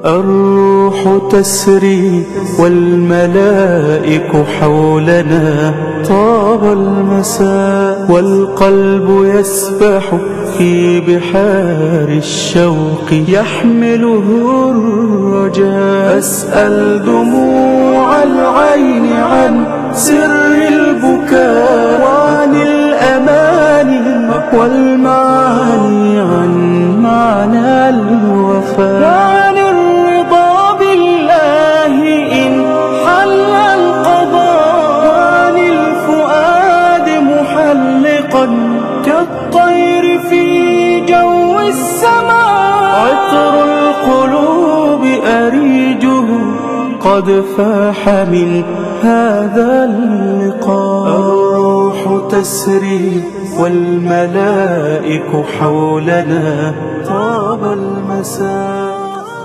الروح تسري والملائك حولنا طاب المساء والقلب يسبح في بحار الشوق يحمله الرجاء أسأل دموع العين عن سر البكاء وعن الأماني والمعاني عن معنى الوفاء وعن الرضا بالله إن حل القضاء وعن الفؤاد محلقا كالطير في جو السماء عطر القلوب أريجه قد فاح من هذا اللقاء الروح تسري والملائك حولنا طاب المساء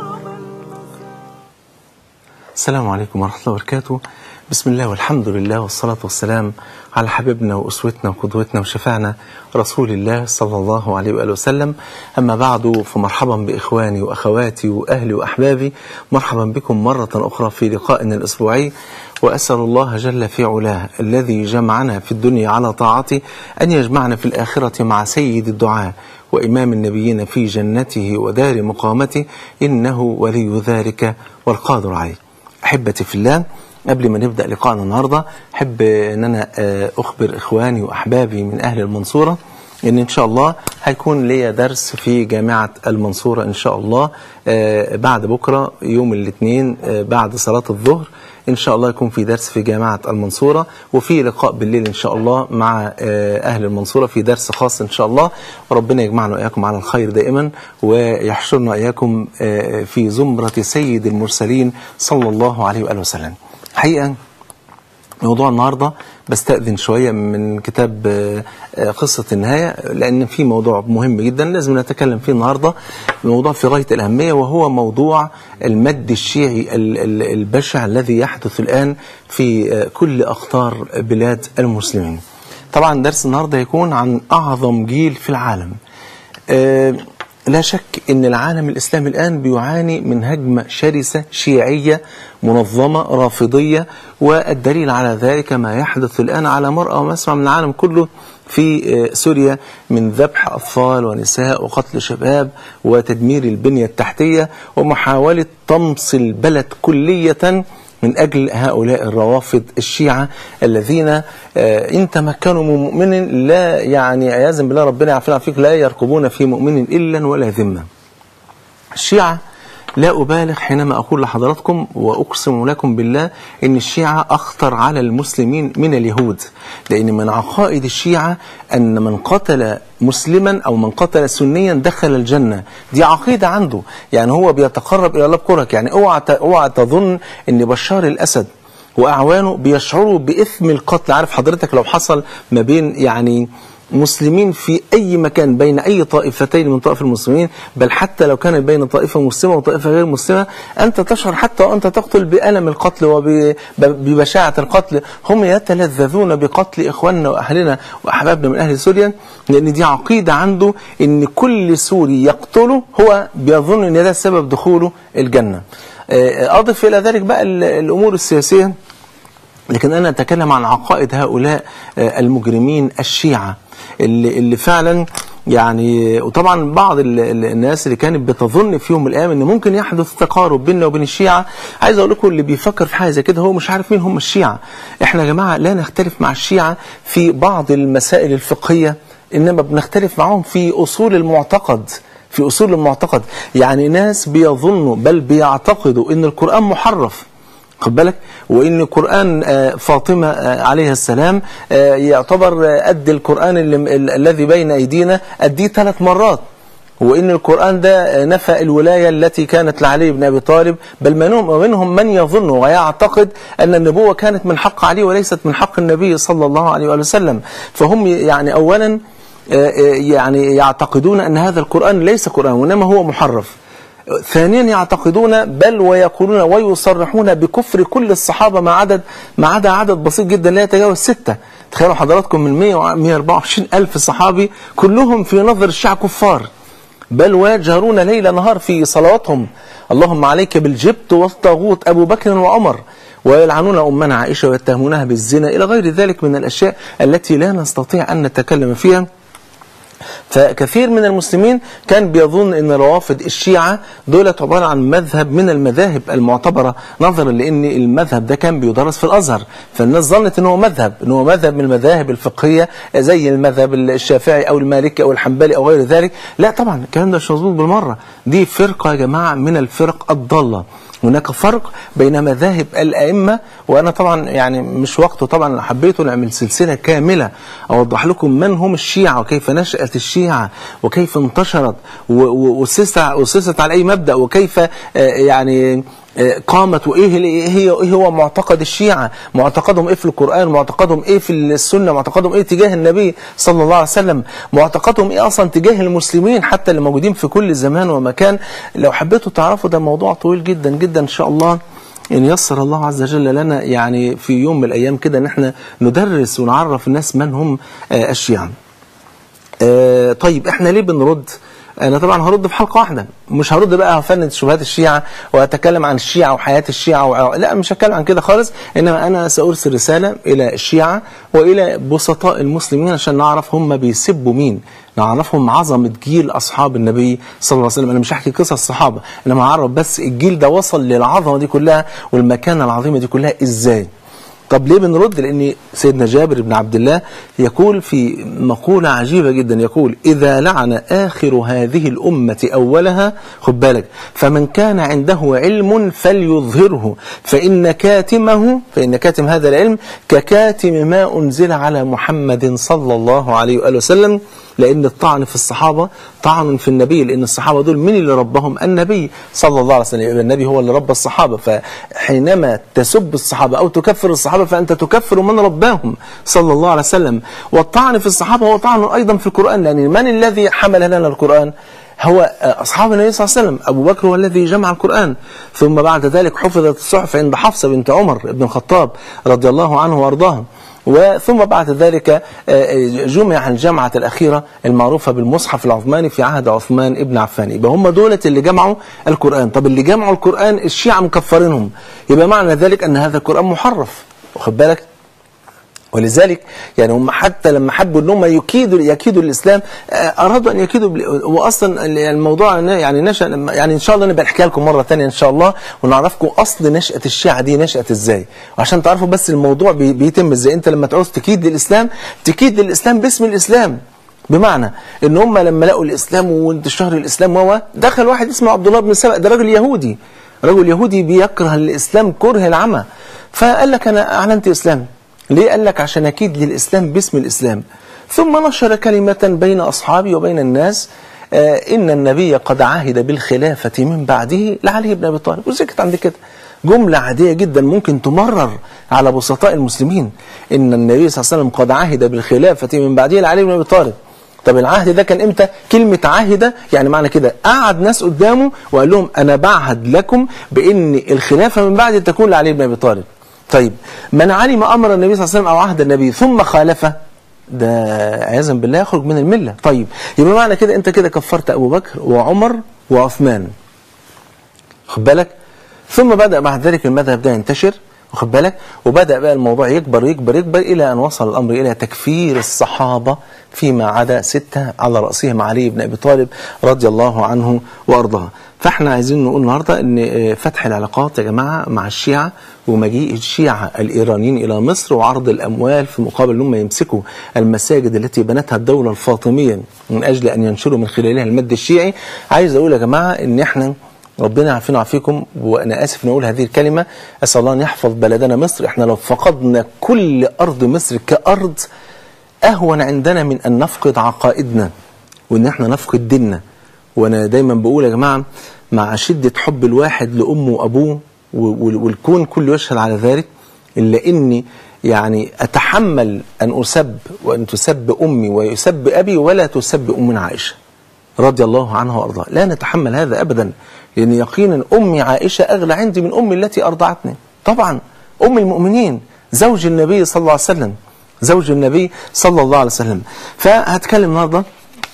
السلام عليكم ورحمة الله وبركاته بسم الله والحمد لله والصلاة والسلام على حبيبنا وأسوتنا وقدوتنا وشفعنا رسول الله صلى الله عليه وآله وسلم أما بعد فمرحبا بإخواني وأخواتي وأهلي وأحبابي مرحبا بكم مرة أخرى في لقائنا الأسبوعي وأسأل الله جل في علاه الذي جمعنا في الدنيا على طاعته أن يجمعنا في الآخرة مع سيد الدعاء وإمام النبيين في جنته ودار مقامته إنه ولي ذلك والقادر عليه أحبتي في الله قبل ما نبدأ لقاءنا النهاردة أحب أن أنا أخبر إخواني وأحبابي من أهل المنصورة ان ان شاء الله هيكون ليا درس في جامعه المنصوره ان شاء الله بعد بكره يوم الاثنين بعد صلاه الظهر ان شاء الله يكون في درس في جامعه المنصوره وفي لقاء بالليل ان شاء الله مع اهل المنصوره في درس خاص ان شاء الله وربنا يجمعنا واياكم على الخير دائما ويحشرنا اياكم في زمره سيد المرسلين صلى الله عليه واله وسلم. حقيقه موضوع النهارده بستأذن شوية من كتاب قصة النهاية لأن في موضوع مهم جدا لازم نتكلم فيه النهاردة موضوع في غاية الأهمية وهو موضوع المد الشيعي البشع الذي يحدث الآن في كل أقطار بلاد المسلمين طبعا درس النهاردة يكون عن أعظم جيل في العالم لا شك ان العالم الاسلامي الان بيعاني من هجمه شرسه شيعيه منظمه رافضيه والدليل على ذلك ما يحدث الان على مرأى ومسمع من العالم كله في سوريا من ذبح اطفال ونساء وقتل شباب وتدمير البنيه التحتيه ومحاوله طمس البلد كليه من أجل هؤلاء الروافض الشيعة الذين إن تمكنوا من مؤمن لا يعني عياذا بالله ربنا يعافينا فيك لا يرقبون في مؤمن إلا ولا ذمة الشيعة لا أبالغ حينما أقول لحضراتكم وأقسم لكم بالله أن الشيعة أخطر على المسلمين من اليهود لأن من عقائد الشيعة أن من قتل مسلما أو من قتل سنيا دخل الجنة دي عقيدة عنده يعني هو بيتقرب إلى الله بكرك يعني اوعى اوعى تظن أن بشار الأسد وأعوانه بيشعروا بإثم القتل عارف حضرتك لو حصل ما بين يعني مسلمين في أي مكان بين أي طائفتين من طائف المسلمين بل حتى لو كان بين طائفة مسلمة وطائفة غير مسلمة أنت تشعر حتى وأنت تقتل بألم القتل وببشاعة القتل هم يتلذذون بقتل إخواننا وأهلنا وأحبابنا من أهل سوريا لأن دي عقيدة عنده أن كل سوري يقتله هو بيظن أن ده سبب دخوله الجنة أضف إلى ذلك بقى الأمور السياسية لكن أنا أتكلم عن عقائد هؤلاء المجرمين الشيعة اللي, اللي فعلا يعني وطبعا بعض الناس اللي كانت بتظن في يوم من الايام ان ممكن يحدث تقارب بيننا وبين الشيعه عايز اقول لكم اللي بيفكر في حاجه زي كده هو مش عارف مين هم الشيعه احنا يا جماعه لا نختلف مع الشيعه في بعض المسائل الفقهيه انما بنختلف معاهم في اصول المعتقد في اصول المعتقد يعني ناس بيظنوا بل بيعتقدوا ان القران محرف خد بالك وان قران فاطمه عليها السلام يعتبر قد القران الذي بين ايدينا قديه ثلاث مرات وان القران ده نفى الولايه التي كانت لعلي بن ابي طالب بل منهم من يظن ويعتقد ان النبوه كانت من حق علي وليست من حق النبي صلى الله عليه وآله وسلم فهم يعني اولا يعني يعتقدون ان هذا القران ليس قران وانما هو محرف ثانيا يعتقدون بل ويقولون ويصرحون بكفر كل الصحابة ما عدد ما عدا عدد بسيط جدا لا يتجاوز ستة تخيلوا حضراتكم من 100 124 ألف صحابي كلهم في نظر الشيعة كفار بل ويجهرون ليل نهار في صلواتهم اللهم عليك بالجبت والطاغوت أبو بكر وعمر ويلعنون أمنا عائشة ويتهمونها بالزنا إلى غير ذلك من الأشياء التي لا نستطيع أن نتكلم فيها فكثير من المسلمين كان بيظن ان روافض الشيعة دولت عبارة عن مذهب من المذاهب المعتبرة نظرا لان المذهب ده كان بيدرس في الازهر فالناس ظنت ان هو مذهب ان هو مذهب من المذاهب الفقهية زي المذهب الشافعي او المالكي او الحنبلي او غير ذلك لا طبعا الكلام ده مش مظبوط بالمرة دي فرقة يا جماعة من الفرق الضالة هناك فرق بين مذاهب الأئمة وأنا طبعا يعني مش وقته طبعا حبيت نعمل سلسلة كاملة أوضح لكم من هم الشيعة وكيف نشأت الشيعة وكيف انتشرت وأسست على أي مبدأ وكيف يعني قامت وايه هي ايه هو معتقد الشيعة معتقدهم ايه في القرآن معتقدهم ايه في السنة معتقدهم ايه تجاه النبي صلى الله عليه وسلم معتقدهم ايه اصلا تجاه المسلمين حتى اللي موجودين في كل زمان ومكان لو حبيتوا تعرفوا ده موضوع طويل جدا جدا ان شاء الله إن يسر الله عز وجل لنا يعني في يوم من الأيام كده ان احنا ندرس ونعرف الناس من هم الشيعة طيب احنا ليه بنرد انا طبعا هرد في حلقه واحده مش هرد بقى هفند شبهات الشيعه واتكلم عن الشيعه وحياه الشيعه و... لا مش هتكلم عن كده خالص انما انا سارسل رساله الى الشيعه والى بسطاء المسلمين عشان نعرف هم بيسبوا مين نعرفهم عظمه جيل اصحاب النبي صلى الله عليه وسلم انا مش هحكي قصص الصحابه انما هعرف بس الجيل ده وصل للعظمه دي كلها والمكانه العظيمه دي كلها ازاي طب ليه بنرد لأن سيدنا جابر بن عبد الله يقول في مقولة عجيبة جدا يقول إذا لعن آخر هذه الأمة أولها خد بالك فمن كان عنده علم فليظهره فإن كاتمه فإن كاتم هذا العلم ككاتم ما أنزل على محمد صلى الله عليه وآله وسلم لأن الطعن في الصحابة طعن في النبي لأن الصحابة دول من اللي ربهم النبي صلى الله عليه وسلم يبقى النبي هو اللي ربى الصحابة فحينما تسب الصحابة أو تكفر الصحابة فأنت تكفر من رباهم صلى الله عليه وسلم والطعن في الصحابة هو طعن أيضا في القرآن لأن من الذي حمل لنا القرآن هو أصحاب النبي صلى الله عليه وسلم أبو بكر هو الذي جمع القرآن ثم بعد ذلك حفظت الصحف عند حفصة بنت عمر بن الخطاب رضي الله عنه وأرضاه وثم بعد ذلك جمع الجامعة الأخيرة المعروفة بالمصحف العثماني في عهد عثمان ابن عفان يبقى هم دولة اللي جمعوا القرآن طب اللي جمعوا القرآن الشيعة مكفرينهم يبقى معنى ذلك أن هذا القرآن محرف واخد بالك ولذلك يعني هم حتى لما حبوا ان هم يكيدوا يكيدوا الاسلام ارادوا ان يكيدوا واصلا الموضوع يعني نشا يعني ان شاء الله نبقى نحكي لكم مره ثانيه ان شاء الله ونعرفكم اصل نشاه الشيعه دي نشات ازاي وعشان تعرفوا بس الموضوع بيتم ازاي انت لما تعوز تكيد للاسلام تكيد للاسلام باسم الاسلام بمعنى ان هم لما لقوا الاسلام وانتشار الاسلام هو دخل واحد اسمه عبد الله بن سبأ ده راجل يهودي رجل يهودي بيكره الاسلام كره العمى فقال لك انا اعلنت اسلام ليه قال لك عشان أكيد للإسلام باسم الإسلام ثم نشر كلمة بين أصحابي وبين الناس آه إن النبي قد عهد بالخلافة من بعده لعلي بن أبي طالب وسكت عند كده جملة عادية جدا ممكن تمرر على بسطاء المسلمين إن النبي صلى الله عليه وسلم قد عهد بالخلافة من بعده لعلي بن أبي طالب طب العهد ده كان امتى كلمة عهد يعني معنى كده قعد ناس قدامه وقال لهم أنا بعهد لكم بإن الخلافة من بعد تكون لعلي بن أبي طالب طيب من علم أمر النبي صلى الله عليه وسلم أو عهد النبي ثم خالفه ده عياذا بالله يخرج من الملة طيب يبقى معنى كده أنت كده كفرت أبو بكر وعمر وعثمان خد بالك ثم بدأ بعد ذلك المذهب ده ينتشر واخد بالك وبدأ بقى الموضوع يكبر يكبر يكبر إلى أن وصل الأمر إلى تكفير الصحابة فيما عدا ستة على رأسهم علي بن أبي طالب رضي الله عنه وأرضاه فاحنا عايزين نقول النهارده ان فتح العلاقات يا جماعه مع الشيعه ومجيء الشيعه الايرانيين الى مصر وعرض الاموال في مقابل ان هم يمسكوا المساجد التي بنتها الدوله الفاطميه من اجل ان ينشروا من خلالها المد الشيعي عايز اقول يا جماعه ان احنا ربنا يعافينا ويعافيكم وانا اسف ان اقول هذه الكلمه اسال الله ان يحفظ بلدنا مصر احنا لو فقدنا كل ارض مصر كارض اهون عندنا من ان نفقد عقائدنا وان احنا نفقد ديننا وانا دايما بقول يا جماعه مع شده حب الواحد لامه وابوه والكون كله يشهد على ذلك الا اني يعني اتحمل ان اسب وان تسب امي ويسب ابي ولا تسب امنا عائشه رضي الله عنها وارضاها لا نتحمل هذا ابدا لان يقينا امي عائشه اغلى عندي من امي التي ارضعتني طبعا ام المؤمنين زوج النبي صلى الله عليه وسلم زوج النبي صلى الله عليه وسلم فهتكلم النهارده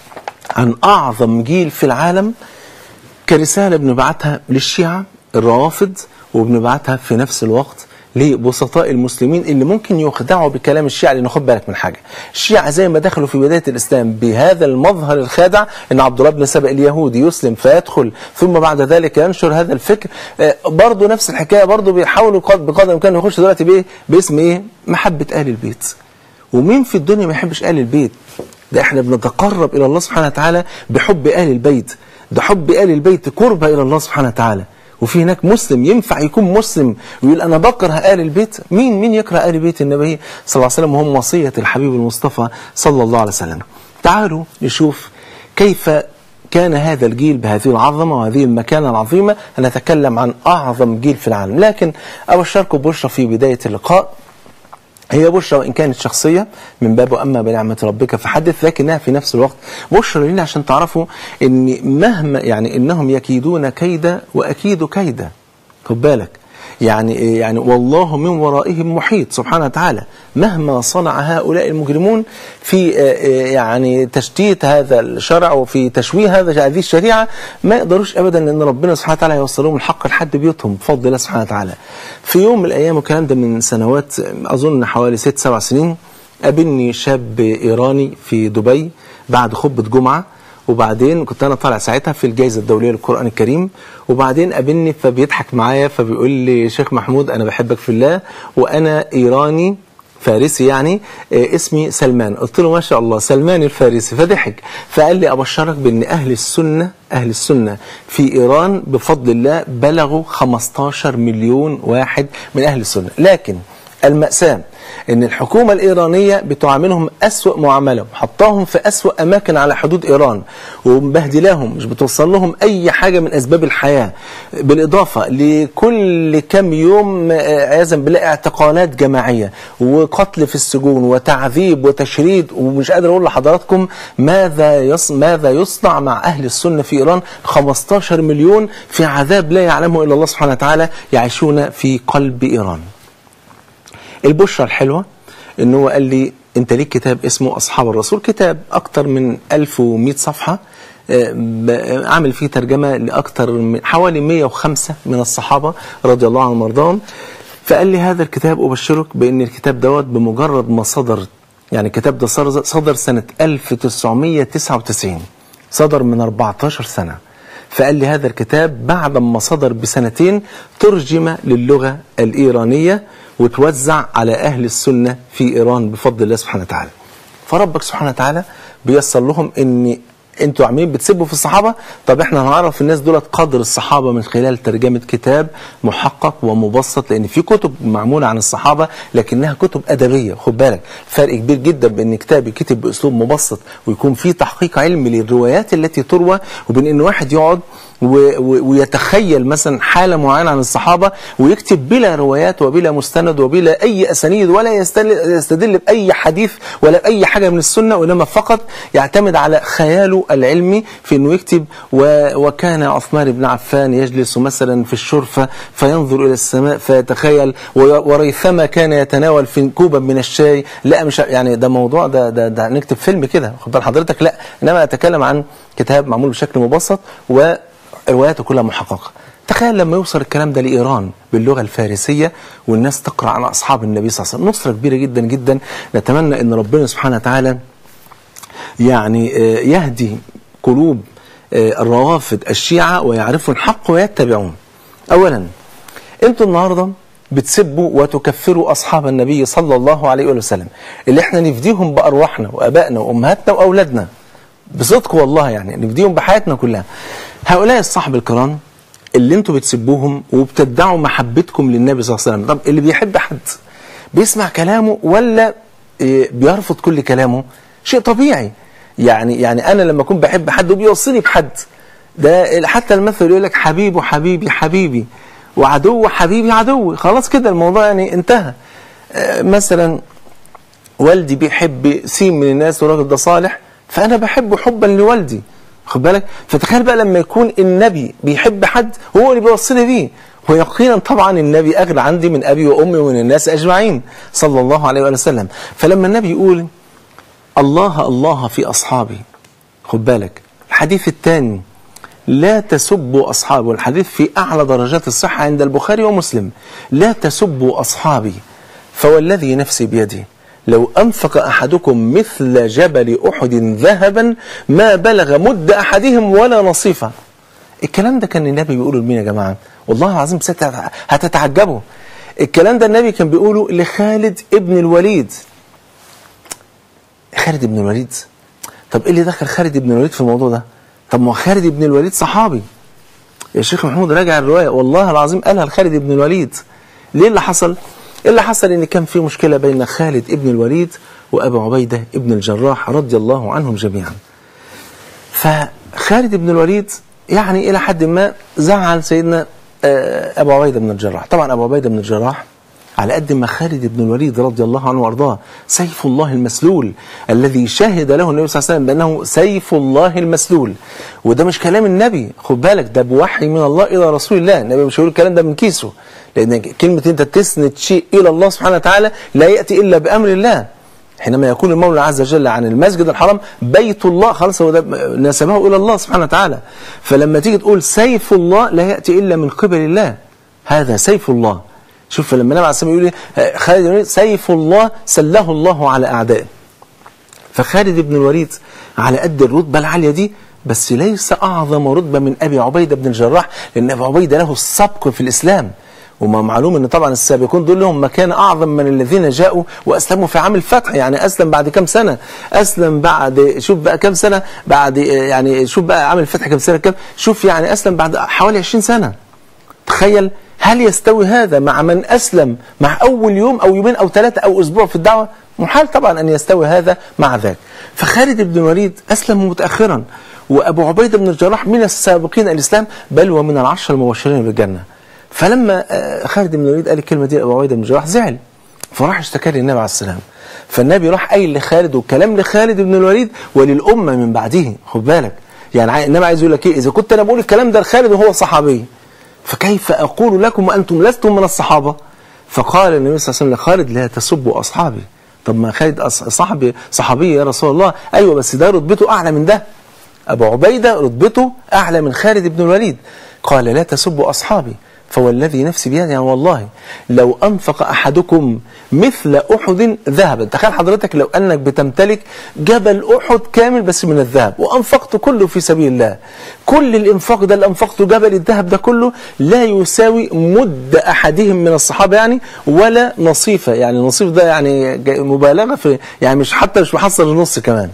عن أعظم جيل في العالم كرسالة بنبعتها للشيعة الروافض وبنبعتها في نفس الوقت لبسطاء المسلمين اللي ممكن يخدعوا بكلام الشيعة لأن خد بالك من حاجة الشيعة زي ما دخلوا في بداية الإسلام بهذا المظهر الخادع أن عبد الله بن سبأ اليهودي يسلم فيدخل ثم بعد ذلك ينشر هذا الفكر آه، برضه نفس الحكاية برضه بيحاولوا قد- بقدر الإمكان يخش دلوقتي بإيه باسم إيه محبة أهل البيت ومين في الدنيا ما يحبش أهل البيت ده احنا بنتقرب إلى الله سبحانه وتعالى بحب أهل البيت ده حب أهل البيت قربة إلى الله سبحانه وتعالى وفي هناك مسلم ينفع يكون مسلم ويقول أنا بكره آل البيت مين مين يكره آل بيت النبي صلى الله عليه وسلم وهم وصية الحبيب المصطفى صلى الله عليه وسلم تعالوا نشوف كيف كان هذا الجيل بهذه العظمة وهذه المكانة العظيمة نتكلم عن أعظم جيل في العالم لكن أبشركم بشرى في بداية اللقاء هي بشرى وإن كانت شخصية من باب أما بنعمة ربك فحدث لكنها في نفس الوقت بشرى لنا عشان تعرفوا أن مهما يعني إنهم يكيدون كيدا وأكيد كيدا خد بالك يعني يعني والله من ورائهم محيط سبحانه وتعالى مهما صنع هؤلاء المجرمون في آه، آه، يعني تشتيت هذا الشرع وفي تشويه هذا هذه الشريعه ما يقدروش ابدا لان ربنا سبحانه وتعالى يوصلهم الحق لحد بيوتهم بفضل الله سبحانه وتعالى. في يوم من الايام والكلام ده من سنوات اظن حوالي ست سبع سنين قابلني شاب ايراني في دبي بعد خطبه جمعه وبعدين كنت انا طالع ساعتها في الجائزه الدوليه للقران الكريم وبعدين قابلني فبيضحك معايا فبيقول لي شيخ محمود انا بحبك في الله وانا ايراني فارسي يعني آه، اسمي سلمان قلت له ما شاء الله سلمان الفارسي فضحك فقال لي ابشرك بان اهل السنه اهل السنه في ايران بفضل الله بلغوا 15 مليون واحد من اهل السنه لكن المأساة ان الحكومة الايرانية بتعاملهم اسوأ معاملة وحطاهم في اسوأ اماكن على حدود ايران ومبهدلاهم مش بتوصل لهم اي حاجة من اسباب الحياة بالاضافة لكل كم يوم آه، عياذا بالله اعتقالات جماعية وقتل في السجون وتعذيب وتشريد ومش قادر اقول لحضراتكم ماذا يص... ماذا يصنع مع اهل السنة في ايران 15 مليون في عذاب لا يعلمه الا الله سبحانه وتعالى يعيشون في قلب ايران البشرة الحلوة ان هو قال لي انت ليك كتاب اسمه اصحاب الرسول كتاب اكتر من 1100 صفحة آه، ب- عامل فيه ترجمة لاكتر من حوالي 105 من الصحابة رضي الله عنهم وارضاهم فقال لي هذا الكتاب ابشرك بان الكتاب دوت بمجرد ما صدر يعني الكتاب ده صدر صدر سنة 1999 صدر من 14 سنة فقال لي هذا الكتاب بعد ما صدر بسنتين ترجم للغة الإيرانية وتوزع على أهل السنة في إيران بفضل الله سبحانه وتعالى فربك سبحانه وتعالى بيسر لهم ان انتوا عاملين بتسبوا في الصحابه طب احنا هنعرف الناس دولت قدر الصحابه من خلال ترجمه كتاب محقق ومبسط لان في كتب معموله عن الصحابه لكنها كتب ادبيه خد بالك فرق كبير جدا بان كتاب يكتب باسلوب مبسط ويكون فيه تحقيق علمي للروايات التي تروى وبين ان واحد يقعد و- و- ويتخيل مثلا حالة معينة عن الصحابة ويكتب بلا روايات وبلا مستند وبلا أي أسانيد ولا يستدل, يستدل بأي حديث ولا بأي حاجة من السنة وإنما فقط يعتمد على خياله العلمي في أنه يكتب و وكان عثمان بن عفان يجلس مثلا في الشرفة فينظر إلى السماء فيتخيل و- وريثما كان يتناول في كوبا من الشاي لا مش يعني ده موضوع ده ده, ده نكتب فيلم كده خد بال حضرتك لا إنما أتكلم عن كتاب معمول بشكل مبسط و رواياته كلها محققة تخيل لما يوصل الكلام ده لإيران باللغة الفارسية والناس تقرأ عن أصحاب النبي صلى الله عليه وسلم نصرة كبيرة جدا جدا نتمنى أن ربنا سبحانه وتعالى يعني آه، يهدي قلوب آه، الروافد الشيعة ويعرفوا الحق ويتبعون أولا أنتوا النهاردة بتسبوا وتكفروا أصحاب النبي صلى الله عليه وآله وسلم اللي احنا نفديهم بأرواحنا وأبائنا وأمهاتنا وأولادنا بصدق والله يعني نفديهم بحياتنا كلها هؤلاء الصحب الكرام اللي انتوا بتسبوهم وبتدعوا محبتكم للنبي صلى الله عليه وسلم طب اللي بيحب حد بيسمع كلامه ولا إيه، بيرفض كل كلامه شيء طبيعي يعني يعني انا لما اكون بحب حد وبيوصيني بحد ده حتى المثل يقول لك حبيبه حبيبي حبيبي وعدو حبيبي عدوي خلاص كده الموضوع يعني انتهى آه، مثلا والدي بيحب سين من الناس والراجل ده صالح فانا بحبه حبا لوالدي خد بالك فتخيل بقى لما يكون النبي بيحب حد هو اللي بيوصلي بيه ويقينا طبعا النبي اغلى عندي من ابي وامي ومن الناس اجمعين صلى الله عليه وآله وسلم فلما النبي يقول الله الله في اصحابي خد بالك الحديث الثاني لا تسبوا أصحابي والحديث في أعلى درجات الصحة عند البخاري ومسلم لا تسبوا أصحابي فوالذي نفسي بيده لو أنفق أحدكم مثل جبل أحد ذهبا ما بلغ مد أحدهم ولا نصيفه الكلام ده كان النبي بيقوله لمين يا جماعة والله العظيم ست- هتتعجبوا الكلام ده النبي كان بيقوله لخالد ابن الوليد خالد بن الوليد طب ايه اللي دخل خالد بن الوليد في الموضوع ده طب ما هو خالد بن الوليد صحابي يا شيخ محمود راجع الرواية والله العظيم قالها لخالد بن الوليد ليه اللي حصل اللي حصل ان كان في مشكلة بين خالد ابن الوليد وابو عبيدة ابن الجراح رضي الله عنهم جميعا فخالد بن الوليد يعني الى حد ما زعل سيدنا آه، ابو عبيده بن الجراح طبعا ابو عبيده بن الجراح على قد ما خالد بن الوليد رضي الله عنه وارضاه سيف الله المسلول الذي شهد له النبي صلى الله عليه وسلم بانه سيف الله المسلول وده مش كلام النبي خد بالك ده بوحي من الله الى رسول الله النبي مش هيقول الكلام ده من كيسه لان كلمه انت تسند شيء الى الله سبحانه وتعالى لا ياتي الا بامر الله حينما يقول المولى عز وجل عن المسجد الحرام بيت الله خلاص هو ده نسبه الى الله سبحانه وتعالى فلما تيجي تقول سيف الله لا ياتي الا من قبل الله هذا سيف الله شوف لما النبي عليه الصلاه والسلام يقول إيه؟ خالد بن الوليد سيف الله سله الله على اعدائه فخالد بن الوليد على قد الرتبه العاليه دي بس ليس اعظم رتبه من ابي عبيده بن الجراح لان ابي عبيده له السبق في الاسلام وما معلوم ان طبعا السابقون دول لهم مكان اعظم من الذين جاءوا واسلموا في عام الفتح يعني اسلم بعد كم سنه اسلم بعد شوف بقى كم سنه بعد يعني شوف بقى عام الفتح كم سنه كم شوف يعني اسلم بعد حوالي 20 سنه تخيل هل يستوي هذا مع من أسلم مع أول يوم أو يومين أو ثلاثة أو أسبوع في الدعوة محال طبعا أن يستوي هذا مع ذاك فخالد بن الوليد أسلم متأخرا وأبو عبيدة بن الجراح من السابقين الإسلام بل ومن العشر المبشرين بالجنة فلما آه، خالد بن الوليد قال الكلمة دي لأبو عبيدة بن الجراح زعل فراح اشتكى للنبي عليه السلام فالنبي راح قايل لخالد والكلام لخالد بن الوليد وللأمة من بعده خد بالك يعني عاي- النبي عايز يقول لك ايه اذا كنت انا بقول الكلام ده لخالد وهو صحابي فكيف أقول لكم وأنتم لستم من الصحابة فقال النبي صلى الله عليه وسلم لخالد لا تسبوا أصحابي طب ما خالد أص- صاحبي صحابي يا رسول الله أيوة بس ده رتبته أعلى من ده أبو عبيدة رتبته أعلى من خالد بن الوليد قال لا تسبوا أصحابي فوالذي نفسي بيده يعني والله لو أنفق أحدكم مثل أحد ذهبا تخيل حضرتك لو أنك بتمتلك جبل أحد كامل بس من الذهب وأنفقت كله في سبيل الله كل الإنفاق ده اللي أنفقته جبل الذهب ده كله لا يساوي مد أحدهم من الصحابة يعني ولا نصيفة يعني النصيف ده يعني جا- مبالغة في يعني مش حتى مش محصل النص كمان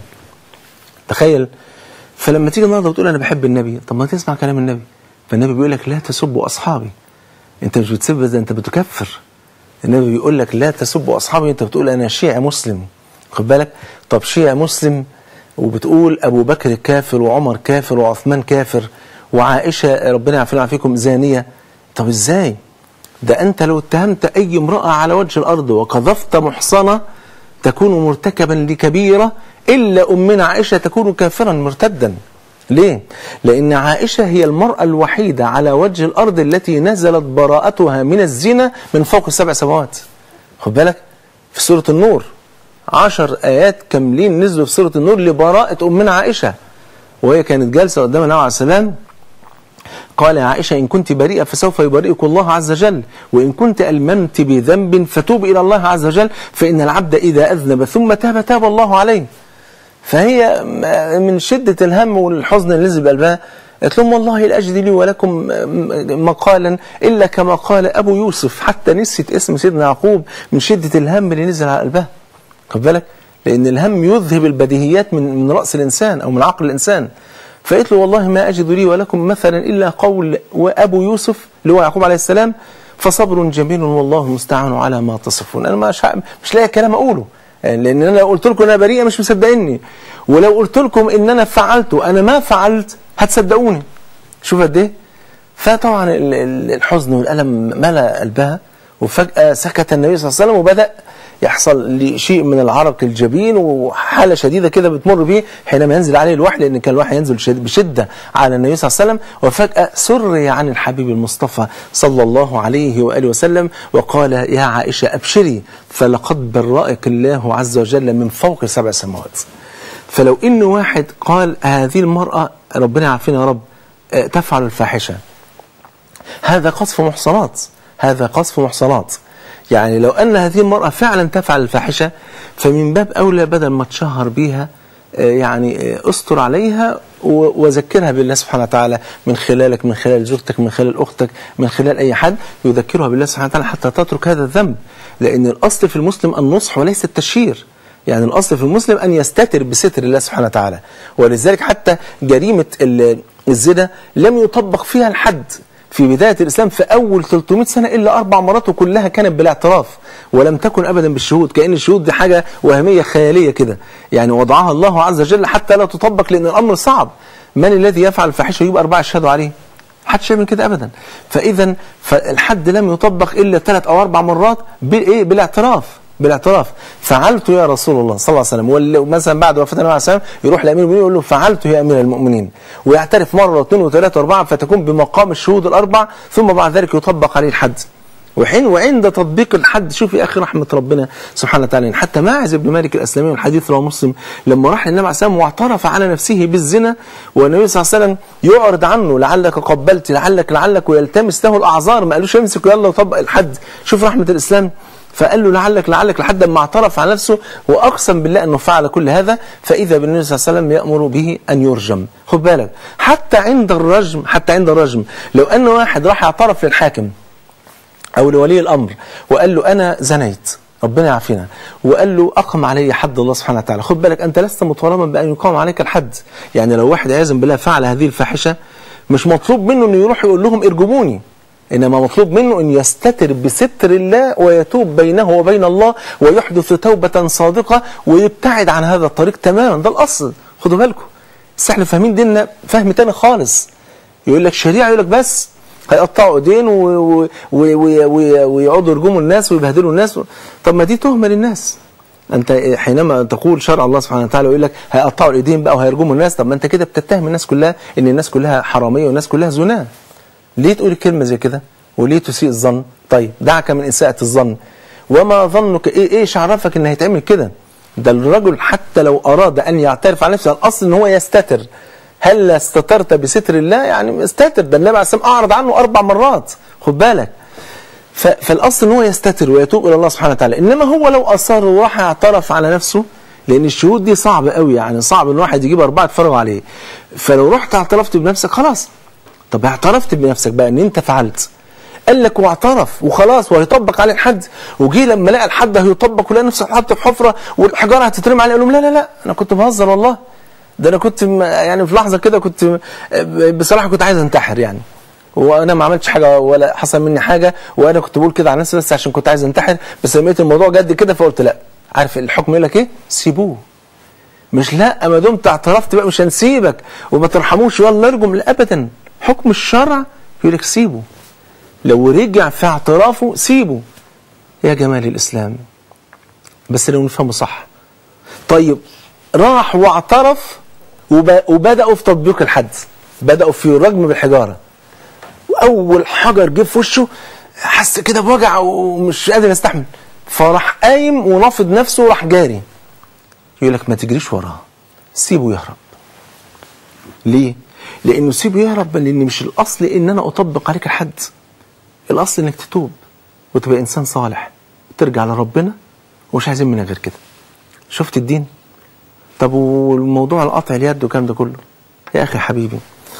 تخيل فلما تيجي النهارده وتقول انا بحب النبي طب ما تسمع كلام النبي فالنبي بيقول لك لا تسبوا اصحابي انت مش بتسب ده انت بتكفر النبي بيقول لك لا تسبوا اصحابي انت بتقول انا شيعي مسلم خد بالك طب شيعي مسلم وبتقول ابو بكر كافر وعمر كافر وعثمان كافر وعائشه ربنا يعافينا ويعافيكم زانيه طب ازاي ده انت لو اتهمت اي امراه على وجه الارض وقذفت محصنه تكون مرتكبا لكبيره الا امنا عائشه تكون كافرا مرتدا ليه؟ لأن عائشة هي المرأة الوحيدة على وجه الأرض التي نزلت براءتها من الزنا من فوق السبع سماوات. خد بالك؟ في سورة النور عشر آيات كاملين نزلوا في سورة النور لبراءة أمنا عائشة. وهي كانت جالسة قدام النبي عليه السلام قال يا عائشة إن كنت بريئة فسوف يبرئك الله عز وجل وإن كنت ألممت بذنب فتوب إلى الله عز وجل فإن العبد إذا أذنب ثم تاب تاب الله عليه فهي م- من شدة الهم والحزن اللي نزل بقلبها قالت لهم والله لا أجد لي ولكم م- مقالا إلا كما قال أبو يوسف حتى نسيت اسم سيدنا يعقوب من شدة الهم اللي نزل على قلبها خد بالك لأن الهم يذهب البديهيات من من رأس الإنسان أو من عقل الإنسان فقالت له والله ما أجد لي ولكم مثلا إلا قول وأبو يوسف اللي هو يعقوب عليه السلام فصبر جميل والله المستعان على ما تصفون أنا مش مش لاقي كلام أقوله لان انا لو قلت لكم انا بريئه مش مصدقيني ولو قلت لكم ان انا فعلت وانا ما فعلت هتصدقوني شوف قد ايه فطبعا ال- ال- الحزن والالم ملا قلبها وفجاه سكت النبي صلى الله عليه وسلم وبدا يحصل لي شيء من العرق الجبين وحاله شديده كده بتمر بيه حينما ينزل عليه الوحي لان كان الوحي ينزل شد- بشده على النبي صلى الله عليه وسلم وفجاه سري عن الحبيب المصطفى صلى الله عليه واله وسلم وقال يا عائشه ابشري فلقد برأك الله عز وجل من فوق سبع سماوات فلو ان واحد قال هذه المراه ربنا يعافينا يا رب آه، تفعل الفاحشه هذا قذف محصنات هذا قذف محصنات يعني لو أن هذه المرأة فعلا تفعل الفاحشة فمن باب أولى بدل ما تشهر بيها آه، يعني آه، استر عليها و- وذكرها بالله سبحانه وتعالى من خلالك من خلال زوجتك من خلال أختك من خلال أي حد يذكرها بالله سبحانه وتعالى حتى تترك هذا الذنب لأن الأصل في المسلم النصح وليس التشهير يعني الأصل في المسلم أن يستتر بستر الله سبحانه وتعالى ولذلك حتى جريمة ال- الزنا لم يطبق فيها الحد في بداية الإسلام في أول 300 سنة إلا أربع مرات وكلها كانت بالاعتراف ولم تكن أبدا بالشهود كأن الشهود دي حاجة وهمية خيالية كده يعني وضعها الله عز وجل حتى لا تطبق لأن الأمر صعب من الذي يفعل الفاحشة يبقى أربعة يشهدوا عليه حدش يعمل كده ابدا فاذا فالحد لم يطبق الا ثلاث او اربع مرات بالايه بالاعتراف بالاعتراف فعلت يا رسول الله صلى الله عليه وسلم وال- مثلا بعد وفاه النبي عليه الصلاه والسلام يروح لامير المؤمنين يقول له فعلت يا امير المؤمنين ويعترف مره واثنين وثلاثه واربعه فتكون بمقام الشهود الاربع ثم بعد ذلك يطبق عليه الحد وحين وعند تطبيق الحد شوف يا اخي رحمه ربنا سبحانه وتعالى حتى ماعز بن مالك الاسلمي الحديث رواه مسلم لما راح للنبي عليه الصلاه والسلام واعترف على نفسه بالزنا والنبي صلى الله عليه وسلم يعرض عنه لعلك قبلت لعلك لعلك ويلتمس له الاعذار ما قالوش امسك يلا وطبق الحد شوف رحمه الاسلام فقال له لعلك لعلك لحد ما اعترف على نفسه واقسم بالله انه فعل كل هذا فاذا بالنبي صلى الله عليه وسلم يامر به ان يرجم خد بالك حتى عند الرجم حتى عند الرجم لو ان واحد راح اعترف للحاكم او لولي الامر وقال له انا زنيت ربنا يعافينا وقال له اقم علي حد الله سبحانه وتعالى خد بالك انت لست مطالبا بان يقام عليك الحد يعني لو واحد عياذا بالله فعل هذه الفاحشه مش مطلوب منه انه يروح يقول لهم ارجموني انما مطلوب منه ان يستتر بستر الله ويتوب بينه وبين الله ويحدث توبه صادقه ويبتعد عن هذا الطريق تماما ده الاصل خدوا بالكم بس احنا فاهمين ديننا فهم تاني خالص يقول لك شريعه يقول لك بس هيقطعوا ايدين و- و- و- و- و- ويقعدوا يرجموا الناس ويبهدلوا الناس طب ما دي تهمه للناس انت حينما تقول شرع الله سبحانه وتعالى ويقول لك هيقطعوا الايدين بقى وهيرجموا الناس طب ما انت كده بتتهم الناس كلها ان الناس كلها حراميه والناس كلها زناه ليه تقول كلمه زي كده وليه تسيء الظن طيب دعك من اساءه الظن وما ظنك ايه ايش عرفك ان هيتعمل كده ده الرجل حتى لو اراد ان يعترف على نفسه الاصل ان هو يستتر هل استترت بستر الله يعني استتر ده النبي عليه الصلاه والسلام اعرض عنه اربع مرات خد بالك ف- فالاصل ان هو يستتر ويتوب الى الله سبحانه وتعالى انما هو لو اصر وراح اعترف على نفسه لان الشهود دي صعبه قوي يعني صعب ان واحد يجيب اربعه يتفرجوا عليه فلو رحت اعترفت بنفسك خلاص طب اعترفت بنفسك بقى ان انت فعلت قال لك واعترف وخلاص وهيطبق عليه الحد وجي لما لقى الحد هيطبق ولقى نفسه اتحط في حفره والحجاره هتترمي عليه قال لهم لا لا لا انا كنت بهزر والله ده انا كنت م- يعني في لحظه كده كنت م- بصراحه كنت عايز انتحر يعني وانا ما عملتش حاجه ولا حصل مني حاجه وانا كنت بقول كده على نفسي بس عشان كنت عايز انتحر بس لما لقيت الموضوع جد كده فقلت لا عارف الحكم يقول لك ايه سيبوه مش لا ما دمت اعترفت بقى مش هنسيبك وما ترحموش يلا ارجم لا ابدا حكم الشرع يقول لك سيبه لو رجع في اعترافه سيبه يا جمال الاسلام بس لو نفهمه صح طيب راح واعترف وب- وبداوا في تطبيق الحد بداوا في الرجم بالحجاره واول حجر جه في وشه حس كده بوجع ومش قادر يستحمل فراح قايم ونافض نفسه وراح جاري يقول لك ما تجريش وراه سيبه يهرب ليه؟ لانه سيبه يهرب لان مش الاصل ان انا اطبق عليك الحد الاصل انك تتوب وتبقى انسان صالح ترجع لربنا ومش عايزين منها غير كده شفت الدين طب والموضوع القطع اليد والكلام ده كله يا اخي حبيبي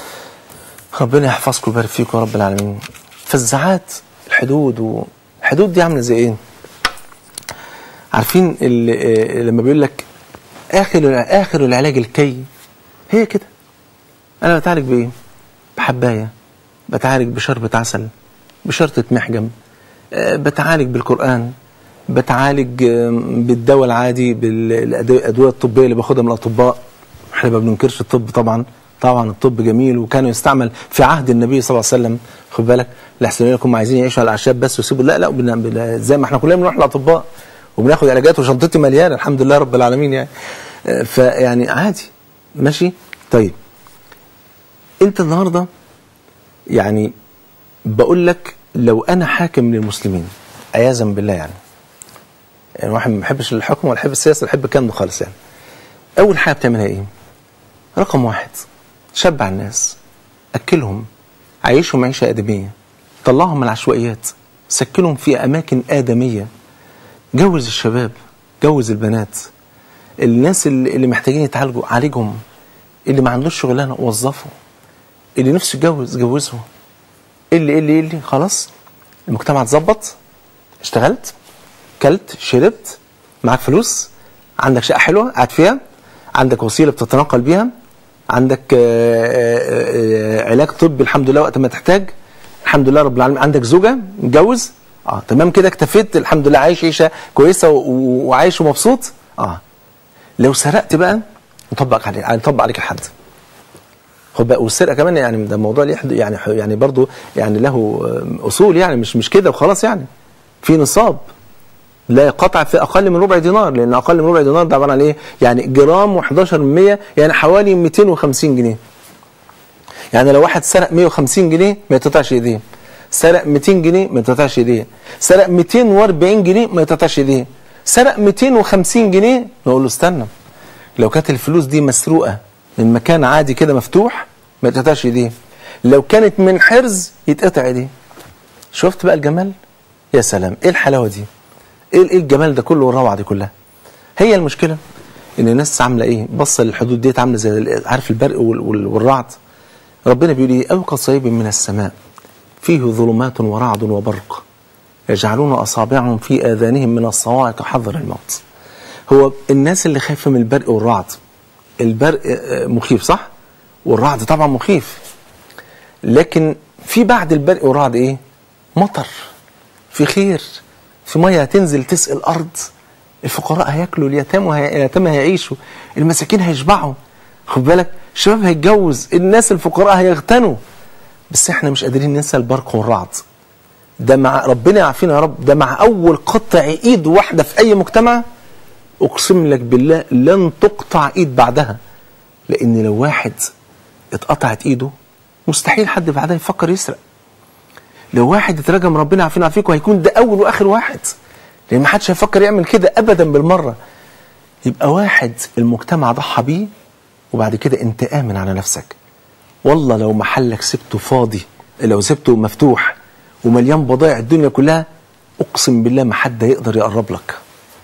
ربنا يحفظكم ويبارك فيكم يا رب العالمين فزعات الحدود والحدود دي عامله زي ايه عارفين ال- آه، لما بيقول لك اخر اخر العلاج الكي هي كده انا بتعالج بايه بحبايه بتعالج بشربة عسل بشرطة محجم آه، بتعالج بالقرآن بتعالج آم، بالدواء العادي بالأدوية الطبية اللي باخدها من الأطباء احنا ما بننكرش الطب طبعا طبعا الطب جميل وكان يستعمل في عهد النبي صلى الله عليه وسلم خد بالك لحسن يكونوا عايزين يعيشوا على الاعشاب بس ويسيبوا لا لا بن- بن- زي ما احنا كلنا بنروح للاطباء وبناخد علاجات وشنطتي مليانه الحمد لله رب العالمين يعني آه، فيعني عادي ماشي طيب انت النهارده يعني بقول لك لو انا حاكم للمسلمين عياذا بالله يعني يعني واحد ما بيحبش الحكم ولا يحب السياسه ولا يحب الكلام ده خالص يعني اول حاجه بتعملها ايه رقم واحد شبع الناس اكلهم عيشهم عيشه ادميه طلعهم من العشوائيات سكنهم في اماكن ادميه جوز الشباب جوز البنات الناس اللي اللي محتاجين يتعالجوا عالجهم اللي ما عندوش شغلانه وظفه اللي نفسه يتجوز جوزه اللي اللي اللي خلاص المجتمع اتظبط اشتغلت كلت شربت معاك فلوس عندك شقه حلوه قاعد فيها عندك وسيله بتتنقل بيها عندك آه، آه، آه، علاج طبي الحمد لله وقت ما تحتاج الحمد لله رب العالمين عندك زوجه متجوز اه تمام كده اكتفيت الحمد لله عايش عيشه كويسه و- و- وعايش ومبسوط اه لو سرقت بقى نطبق عليك نطبق عليك الحد خد بقى والسرقه كمان يعني ده موضوع ليه حد- يعني يعني برضه يعني له آه، اصول يعني مش مش كده وخلاص يعني في نصاب لا يقطع في اقل من ربع دينار لان اقل من ربع دينار ده عباره عن ايه؟ يعني جرام و11 من 100 يعني حوالي 250 جنيه. يعني لو واحد سرق 150 جنيه ما يتقطعش ايديه. سرق 200 جنيه ما يتقطعش ايديه. سرق 240 جنيه ما يتقطعش ايديه. سرق 250 جنيه نقول له استنى لو كانت الفلوس دي مسروقه من مكان عادي كده مفتوح ما يتقطعش ايديه. لو كانت من حرز يتقطع ايديه. شفت بقى الجمال؟ يا سلام ايه الحلاوه دي؟ ايه ايه الجمال ده كله والروعه دي كلها هي المشكله ان الناس عامله ايه بص للحدود ديت عامله زي ال- عارف البرق وال- وال- والرعد ربنا بيقول ايه او كصيب من السماء فيه ظلمات ورعد وبرق يجعلون اصابعهم في اذانهم من الصواعق حذر الموت هو الناس اللي خايفه من البرق والرعد البرق آه، مخيف صح والرعد طبعا مخيف لكن في بعد البرق والرعد ايه مطر في خير في ميه هتنزل تسقي الارض الفقراء هياكلوا اليتامى وهي- اليتامى هيعيشوا المساكين هيشبعوا خد بالك الشباب هيتجوز الناس الفقراء هيغتنوا بس احنا مش قادرين ننسى البرق والرعد ده مع ربنا يعافينا يا رب ده مع اول قطع ايد واحده في اي مجتمع اقسم لك بالله لن تقطع ايد بعدها لان لو واحد اتقطعت ايده مستحيل حد بعدها يفكر يسرق لو واحد اترجم ربنا عارفين عارفيكم هيكون ده اول واخر واحد لان ما حدش هيفكر يعمل كده ابدا بالمره يبقى واحد المجتمع ضحى بيه وبعد كده انت امن على نفسك والله لو محلك سبته فاضي لو سبته مفتوح ومليان بضائع الدنيا كلها اقسم بالله ما حد هيقدر يقرب لك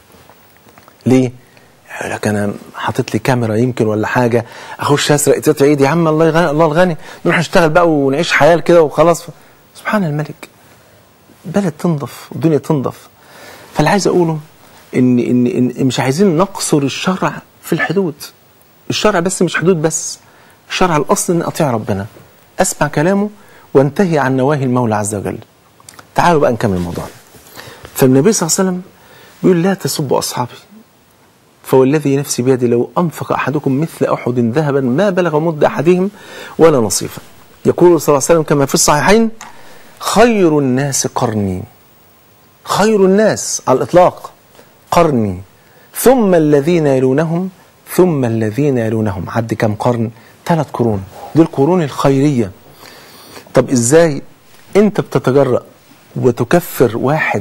ليه يقول لك انا حاطط لي كاميرا يمكن ولا حاجه اخش اسرق تقطع ايدي يا عم الله يغني الله الغني نروح نشتغل بقى ونعيش حياه كده وخلاص سبحان الملك بلد تنضف والدنيا تنضف فاللي عايز اقوله ان ان ان مش عايزين نقصر الشرع في الحدود الشرع بس مش حدود بس الشرع الاصل ان اطيع ربنا اسمع كلامه وانتهي عن نواهي المولى عز وجل تعالوا بقى نكمل الموضوع فالنبي صلى الله عليه وسلم بيقول لا تسبوا اصحابي فوالذي نفسي بيدي لو أنفق أحدكم مثل أحد ذهبا ما بلغ مد أحدهم ولا نصيفا يقول صلى الله عليه وسلم كما في الصحيحين خير الناس قرني خير الناس على الإطلاق قرني ثم الذين يلونهم ثم الذين يلونهم عد كم قرن ثلاث قرون دي القرون الخيرية طب إزاي أنت بتتجرأ وتكفر واحد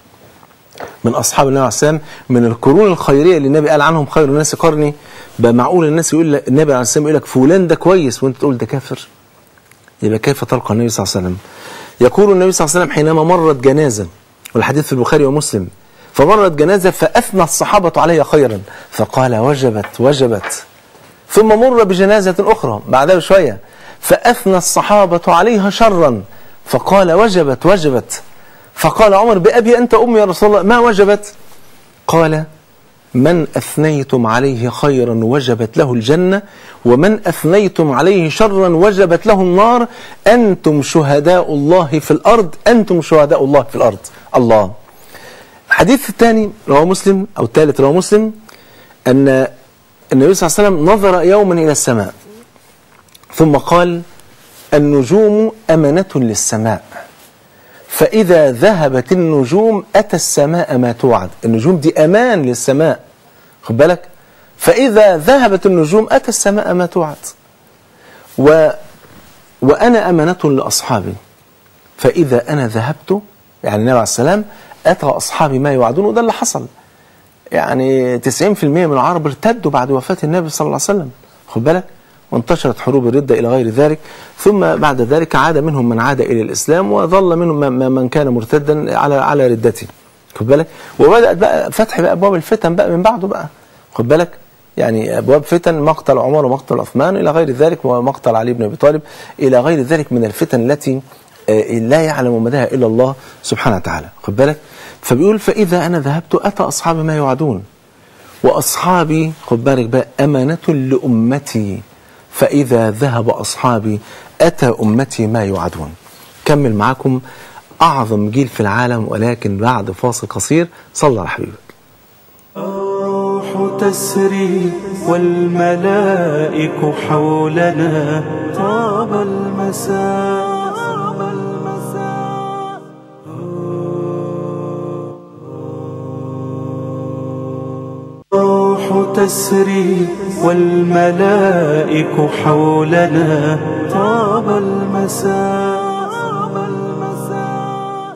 من اصحاب النبي عليه السلام من القرون الخيريه اللي النبي قال عنهم خير الناس قرني بقى معقول الناس يقول لك النبي عليه السلام يقول لك فلان ده كويس وانت تقول ده كافر يبقى كيف تلقى النبي صلى الله عليه وسلم يقول النبي صلى الله عليه وسلم حينما مرت جنازه والحديث في البخاري ومسلم فمرت جنازه فاثنى الصحابه عليها خيرا فقال وجبت وجبت ثم مر بجنازه اخرى بعدها بشويه فاثنى الصحابه عليها شرا فقال وجبت وجبت فقال عمر بأبي أنت أمي يا رسول الله ما وجبت قال من أثنيتم عليه خيرا وجبت له الجنة ومن أثنيتم عليه شرا وجبت له النار أنتم شهداء الله في الأرض أنتم شهداء الله في الأرض الله الحديث الثاني رواه مسلم أو الثالث رواه مسلم أن النبي صلى الله عليه وسلم نظر يوما إلى السماء ثم قال النجوم أمنة للسماء فإذا ذهبت النجوم أتى السماء ما توعد النجوم دي أمان للسماء خد بالك فإذا ذهبت النجوم أتى السماء ما توعد و وأنا أمانة لأصحابي فإذا أنا ذهبت يعني النبي عليه السلام أتى أصحابي ما يوعدون وده اللي حصل يعني 90% من العرب ارتدوا بعد وفاة النبي صلى الله عليه وسلم خد بالك وانتشرت حروب الردة إلى غير ذلك ثم بعد ذلك عاد منهم من عاد إلى الإسلام وظل منهم من- من كان مرتدا على على ردته خد بالك وبدأت بقى فتح بقى أبواب الفتن بقى من بعده بقى خد بالك يعني أبواب فتن مقتل عمر ومقتل عثمان إلى غير ذلك ومقتل علي بن أبي طالب إلى غير ذلك من الفتن التي آه، لا يعلم مداها إلا الله سبحانه وتعالى خد بالك فبيقول فإذا أنا ذهبت أتى أصحابي ما يوعدون وأصحابي خد بالك بقى أمانة لأمتي فإذا ذهب أصحابي أتى أمتي ما يوعدون كمل معاكم أعظم جيل في العالم ولكن بعد فاصل قصير صلى على حبيبك الروح تسري والملائك حولنا طاب المساء طاب المساء الروح تسري والملائك حولنا طاب المساء طاب المساء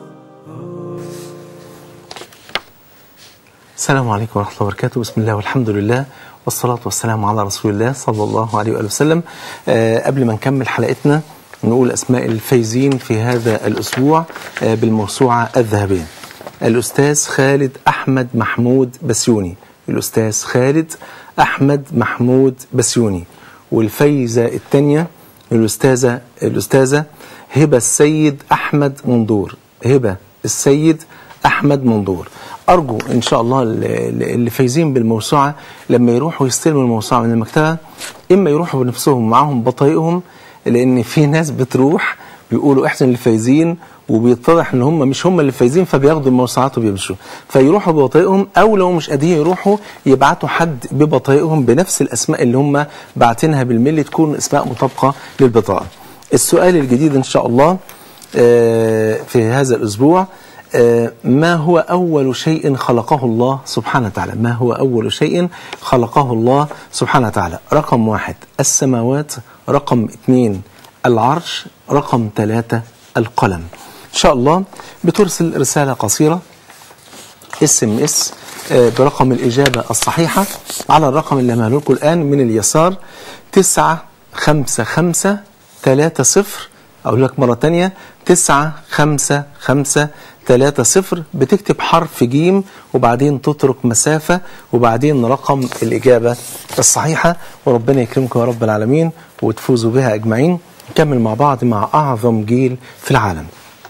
السلام عليكم ورحمة الله وبركاته بسم الله والحمد لله والصلاة والسلام على رسول الله صلى الله عليه وآله وسلم آه قبل ما نكمل حلقتنا نقول أسماء الفايزين في هذا الأسبوع آه بالموسوعة الذهبية الأستاذ خالد أحمد محمود بسيوني الأستاذ خالد أحمد محمود بسيوني والفايزة الثانية الأستاذة الأستاذة هبة السيد أحمد منظور هبة السيد أحمد منظور أرجو إن شاء الله اللي اللي فايزين بالموسوعة لما يروحوا يستلموا الموسوعة من المكتبة إما يروحوا بنفسهم معاهم بطايقهم لأن في ناس بتروح بيقولوا إحنا اللي فايزين وبيتضح ان هم مش هم اللي فايزين فبياخدوا الموسوعات وبيمشوا فيروحوا ببطايقهم او لو مش قادرين يروحوا يبعتوا حد ببطايقهم بنفس الاسماء اللي هم باعتينها بالملي تكون اسماء مطابقه للبطاقه. السؤال الجديد ان شاء الله آه، في هذا الاسبوع آه، ما هو أول شيء خلقه الله سبحانه وتعالى ما هو أول شيء خلقه الله سبحانه وتعالى رقم واحد السماوات رقم اثنين العرش رقم ثلاثة القلم إن شاء الله بترسل رسالة قصيرة اس ام اس برقم الإجابة الصحيحة على الرقم اللي هعمله لكم الآن من اليسار 955 30 أقول لك مرة تانية 955 30 بتكتب حرف جيم وبعدين تترك مسافة وبعدين رقم الإجابة الصحيحة وربنا يكرمكم يا رب العالمين وتفوزوا بها أجمعين نكمل مع بعض مع أعظم جيل في العالم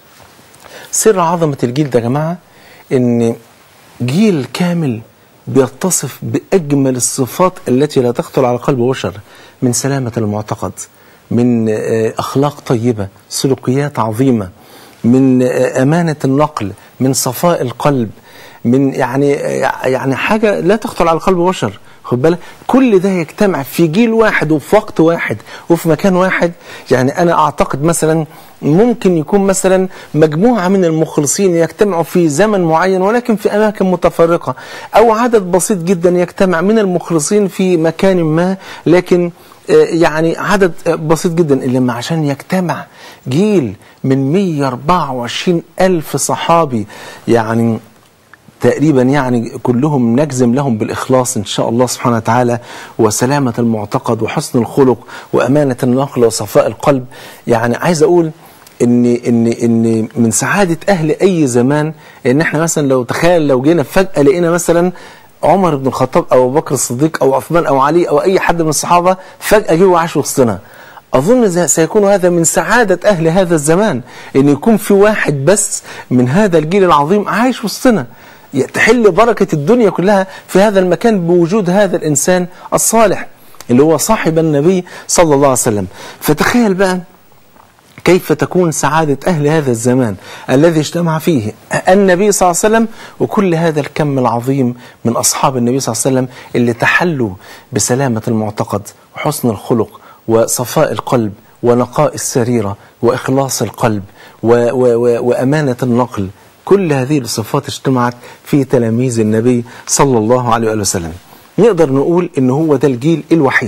سر عظمة الجيل ده يا جماعة إن جيل كامل بيتصف بأجمل الصفات التي لا تخطر على قلب بشر من سلامة المعتقد من آه، أخلاق طيبة سلوكيات عظيمة من آه، أمانة النقل من صفاء القلب من يعني يعني حاجة لا تخطر على قلب بشر خد بالك كل ده يجتمع في جيل واحد وفي وقت واحد وفي مكان واحد يعني انا اعتقد مثلا ممكن يكون مثلا مجموعه من المخلصين يجتمعوا في زمن معين ولكن في اماكن متفرقه او عدد بسيط جدا يجتمع من المخلصين في مكان ما لكن آه، يعني عدد آه، بسيط جدا لما عشان يجتمع جيل من 124 ألف صحابي يعني تقريبا يعني كلهم نجزم لهم بالإخلاص إن شاء الله سبحانه وتعالى وسلامة المعتقد وحسن الخلق وأمانة النقل وصفاء القلب يعني عايز أقول إن إن إن من سعادة أهل أي زمان إن إحنا مثلا لو تخيل لو جينا فجأة لقينا مثلا عمر بن الخطاب أو أبو بكر الصديق أو عثمان أو علي أو أي حد من الصحابة فجأة جه وعاش وسطنا أظن ذا- سيكون هذا من سعادة أهل هذا الزمان إن يكون في واحد بس من هذا الجيل العظيم عايش وسطنا تحل بركة الدنيا كلها في هذا المكان بوجود هذا الإنسان الصالح اللي هو صاحب النبي صلى الله عليه وسلم فتخيل بقى كيف تكون سعادة أهل هذا الزمان الذي اجتمع فيه النبي صلى الله عليه وسلم وكل هذا الكم العظيم من أصحاب النبي صلى الله عليه وسلم اللي تحلوا بسلامة المعتقد وحسن الخلق وصفاء القلب ونقاء السريرة وإخلاص القلب و و و وأمانة النقل كل هذه الصفات اجتمعت في تلاميذ النبي صلى الله عليه وآله وسلم نقدر نقول إن هو ده الجيل الوحيد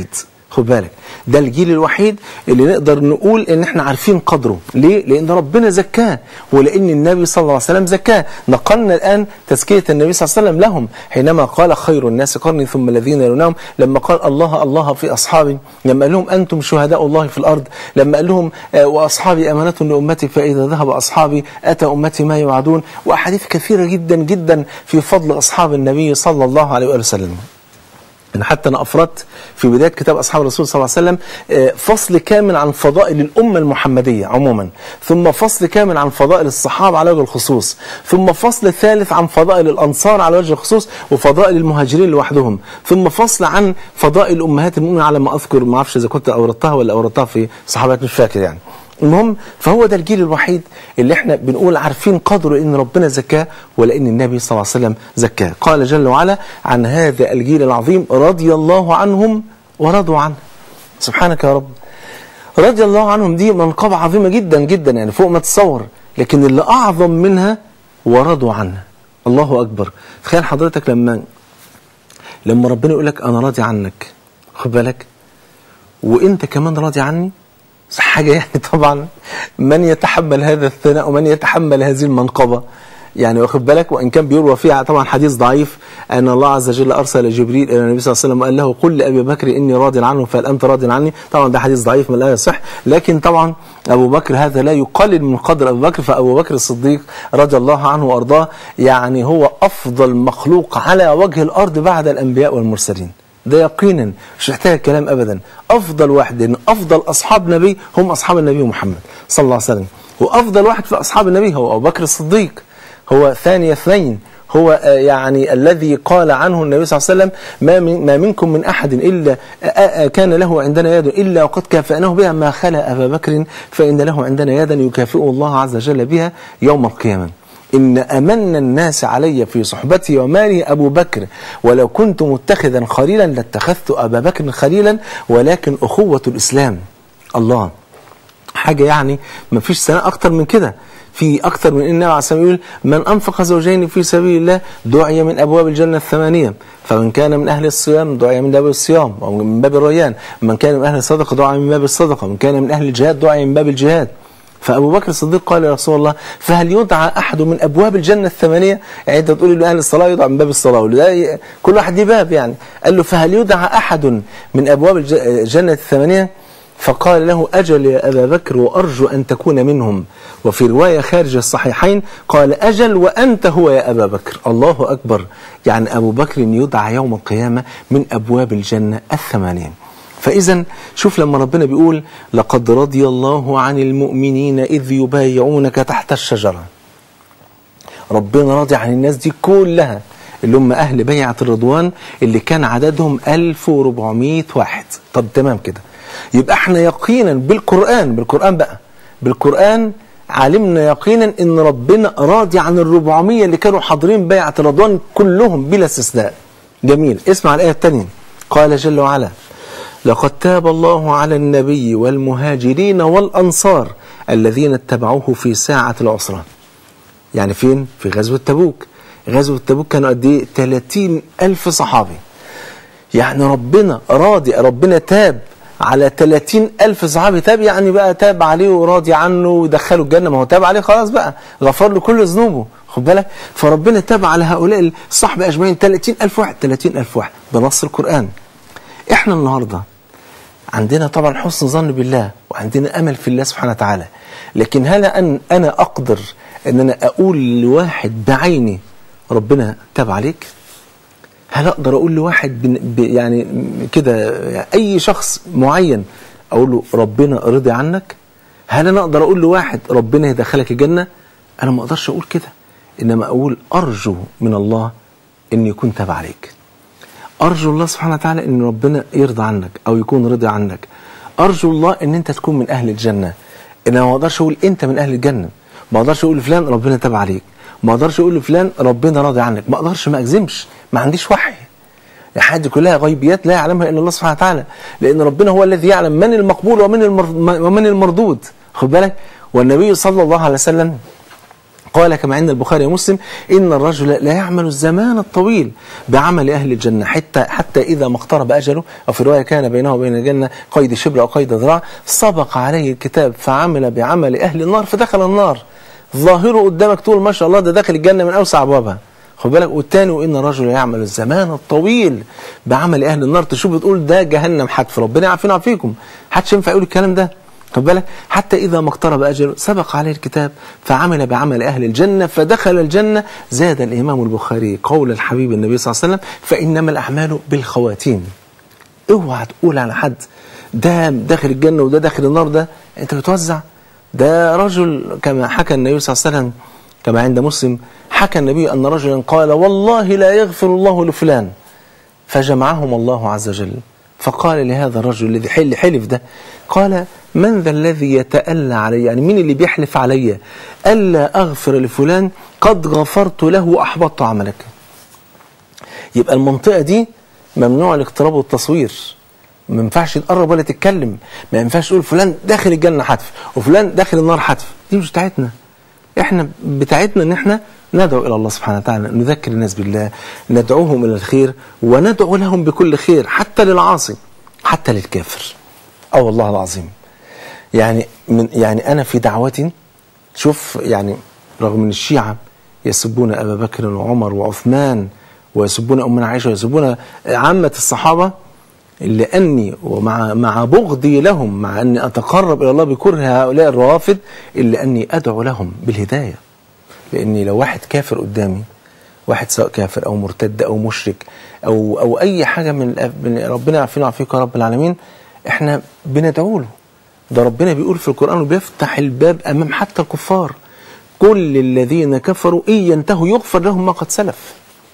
خد بالك ده الجيل الوحيد اللي نقدر نقول ان احنا عارفين قدره ليه لان ربنا زكاه ولان النبي صلى الله عليه وسلم زكاه نقلنا الان تزكيه النبي صلى الله عليه وسلم لهم حينما قال خير الناس قرني ثم الذين يلونهم لما قال الله الله في اصحابي لما قال لهم انتم شهداء الله في الارض لما قال لهم آه، واصحابي امانه لامتي فاذا ذهب اصحابي اتى امتي ما يوعدون واحاديث كثيره جدا جدا في فضل اصحاب النبي صلى الله عليه واله وسلم ان حتى انا افردت في بدايه كتاب اصحاب الرسول صلى الله عليه وسلم آه، فصل كامل عن فضائل الامه المحمديه عموما ثم فصل كامل عن فضائل الصحابه على وجه الخصوص ثم فصل ثالث عن فضائل الانصار على وجه الخصوص وفضائل المهاجرين لوحدهم ثم فصل عن فضائل امهات المؤمنين على ما اذكر ما اعرفش اذا كنت اوردتها ولا اوردتها في صحابات مش فاكر يعني المهم فهو ده الجيل الوحيد اللي احنا بنقول عارفين قدره ان ربنا زكاه ولان النبي صلى الله عليه وسلم زكاه قال جل وعلا عن هذا الجيل العظيم رضي الله عنهم ورضوا عنه سبحانك يا رب رضي الله عنهم دي منقبة عظيمة جدا جدا يعني فوق ما تتصور لكن اللي أعظم منها ورضوا عنها الله أكبر تخيل حضرتك لما لما ربنا يقول لك أنا راضي عنك خد بالك وانت كمان راضي عني حاجة يعني طبعا من يتحمل هذا الثناء ومن يتحمل هذه المنقبة يعني واخد بالك وان كان بيروى فيها طبعا حديث ضعيف ان الله عز وجل ارسل جبريل الى النبي صلى الله عليه وسلم وقال له قل لابي بكر اني راض عنه فهل انت راض عني؟ طبعا ده حديث ضعيف من لا يصح لكن طبعا ابو بكر هذا لا يقلل من قدر ابو بكر فابو بكر الصديق رضي الله عنه وارضاه يعني هو افضل مخلوق على وجه الارض بعد الانبياء والمرسلين. ده يقينا مش محتاج كلام ابدا افضل واحد لان افضل اصحاب نبي هم اصحاب النبي محمد صلى الله عليه وسلم وافضل واحد في اصحاب النبي هو ابو بكر الصديق هو ثاني اثنين هو آه، يعني الذي قال عنه النبي صلى الله عليه وسلم ما, من ما منكم من أحد إلا آه، آه، كان له عندنا يد إلا وقد كافأناه بها ما خلا أبا بكر فإن له عندنا يدا يكافئه الله عز وجل بها يوم القيامة إن أمن الناس علي في صحبتي ومالي أبو بكر ولو كنت متخذا خليلا لاتخذت أبا بكر خليلا ولكن أخوة الإسلام الله حاجة يعني ما فيش سنة أكتر من كده في أكتر من إن النبي عليه الصلاة والسلام يقول من أنفق زوجين في سبيل الله دعي من أبواب الجنة الثمانية فمن كان من أهل الصيام دعي من باب الصيام ومن باب الريان من كان من أهل الصدقة دعي من باب الصدقة من كان من أهل الجهاد دعي من باب الجهاد فأبو بكر الصديق قال يا رسول الله فهل يدعى أحد من أبواب الجنة الثمانية يعني أنت تقول له أهل الصلاة يدعى من باب الصلاة ولا ي- كل واحد ليه باب يعني قال له فهل يدعى أحد من أبواب الج- الجنة الثمانية فقال له أجل يا أبا بكر وأرجو أن تكون منهم وفي رواية خارج الصحيحين قال أجل وأنت هو يا أبا بكر الله أكبر يعني أبو بكر يدعى يوم القيامة من أبواب الجنة الثمانية فإذا شوف لما ربنا بيقول لقد رضي الله عن المؤمنين إذ يبايعونك تحت الشجرة ربنا راضي عن الناس دي كلها اللي هم أهل بيعة الرضوان اللي كان عددهم 1400 واحد طب تمام كده يبقى احنا يقينا بالقرآن بالقرآن بقى بالقرآن علمنا يقينا ان ربنا راضي عن ال 400 اللي كانوا حاضرين بيعة الرضوان كلهم بلا استثناء جميل اسمع الآية الثانية قال جل وعلا لقد تاب الله على النبي والمهاجرين والأنصار الذين اتبعوه في ساعة العسرة يعني فين؟ في غزوة تبوك غزوة تبوك كانوا قد ايه؟ 30 ألف صحابي يعني ربنا راضي ربنا تاب على 30 ألف صحابي تاب يعني بقى تاب عليه وراضي عنه ودخله الجنة ما هو تاب عليه خلاص بقى غفر له كل ذنوبه خد بالك فربنا تاب على هؤلاء الصحبة أجمعين 30 ألف واحد 30 ألف واحد بنص القرآن احنا النهارده عندنا طبعا حسن ظن بالله وعندنا امل في الله سبحانه وتعالى لكن هل أن انا اقدر ان انا اقول لواحد بعيني ربنا تاب عليك هل اقدر اقول لواحد بن- ب- يعني كده يعني اي شخص معين اقول له ربنا رضي عنك هل انا اقدر اقول لواحد ربنا يدخلك الجنه انا ما اقدرش اقول كده انما اقول ارجو من الله ان يكون تاب عليك ارجو الله سبحانه وتعالى ان ربنا يرضى عنك او يكون رضي عنك ارجو الله ان انت تكون من اهل الجنه انا ما اقدرش اقول انت من اهل الجنه ما اقدرش اقول لفلان ربنا تاب عليك ما اقدرش اقول لفلان ربنا راضي عنك ما اقدرش ما اجزمش ما عنديش وحي الحاجات دي كلها غيبيات لا يعلمها الا الله سبحانه وتعالى لان ربنا هو الذي يعلم من المقبول ومن المر... ومن المردود خد بالك والنبي صلى الله عليه وسلم قال كما عند البخاري ومسلم إن الرجل لا يعمل الزمان الطويل بعمل أهل الجنة حتى حتى إذا ما اقترب أجله أو في رواية كان بينه وبين الجنة قيد شبر أو قيد ذراع سبق عليه الكتاب فعمل بعمل أهل النار فدخل النار ظاهره قدامك تقول ما شاء الله ده داخل الجنة من أوسع أبوابها خد بالك والتاني وإن الرجل يعمل الزمان الطويل بعمل أهل النار تشوف تقول ده جهنم حتف ربنا يعافينا ويعافيكم محدش ينفع يقول الكلام ده خد بالك حتى إذا ما اقترب أجله سبق عليه الكتاب فعمل بعمل أهل الجنة فدخل الجنة زاد الإمام البخاري قول الحبيب النبي صلى الله عليه وسلم فإنما الأعمال بالخواتيم اوعى تقول على حد ده داخل الجنة وده داخل النار ده أنت بتوزع ده رجل كما حكى النبي صلى الله عليه وسلم كما عند مسلم حكى النبي أن رجلا قال والله لا يغفر الله لفلان فجمعهم الله عز وجل فقال لهذا الرجل الذي حل حلف ده قال من ذا الذي يتألى علي يعني مين اللي بيحلف علي ألا أغفر لفلان قد غفرت له وأحبطت عملك يبقى المنطقة دي ممنوع الاقتراب والتصوير ما ينفعش تقرب ولا تتكلم ما ينفعش تقول فلان داخل الجنة حتف وفلان داخل النار حتف دي مش بتاعتنا احنا بتاعتنا ان احنا ندعو الى الله سبحانه وتعالى نذكر الناس بالله ندعوهم الى الخير وندعو لهم بكل خير حتى للعاصي حتى للكافر اه والله العظيم يعني من يعني انا في دعوتي شوف يعني رغم ان الشيعه يسبون ابا بكر وعمر وعثمان ويسبون امنا عائشه ويسبون عامه الصحابه لاني ومع مع بغضي لهم مع اني اتقرب الى الله بكره هؤلاء الروافد الا اني ادعو لهم بالهدايه لاني لو واحد كافر قدامي واحد سواء كافر او مرتد او مشرك او او اي حاجه من الأف- من ربنا يعافينا ويعافيك يا رب العالمين احنا بندعو له ده ربنا بيقول في القران وبيفتح الباب امام حتى الكفار كل الذين كفروا ان ينتهوا يغفر لهم ما قد سلف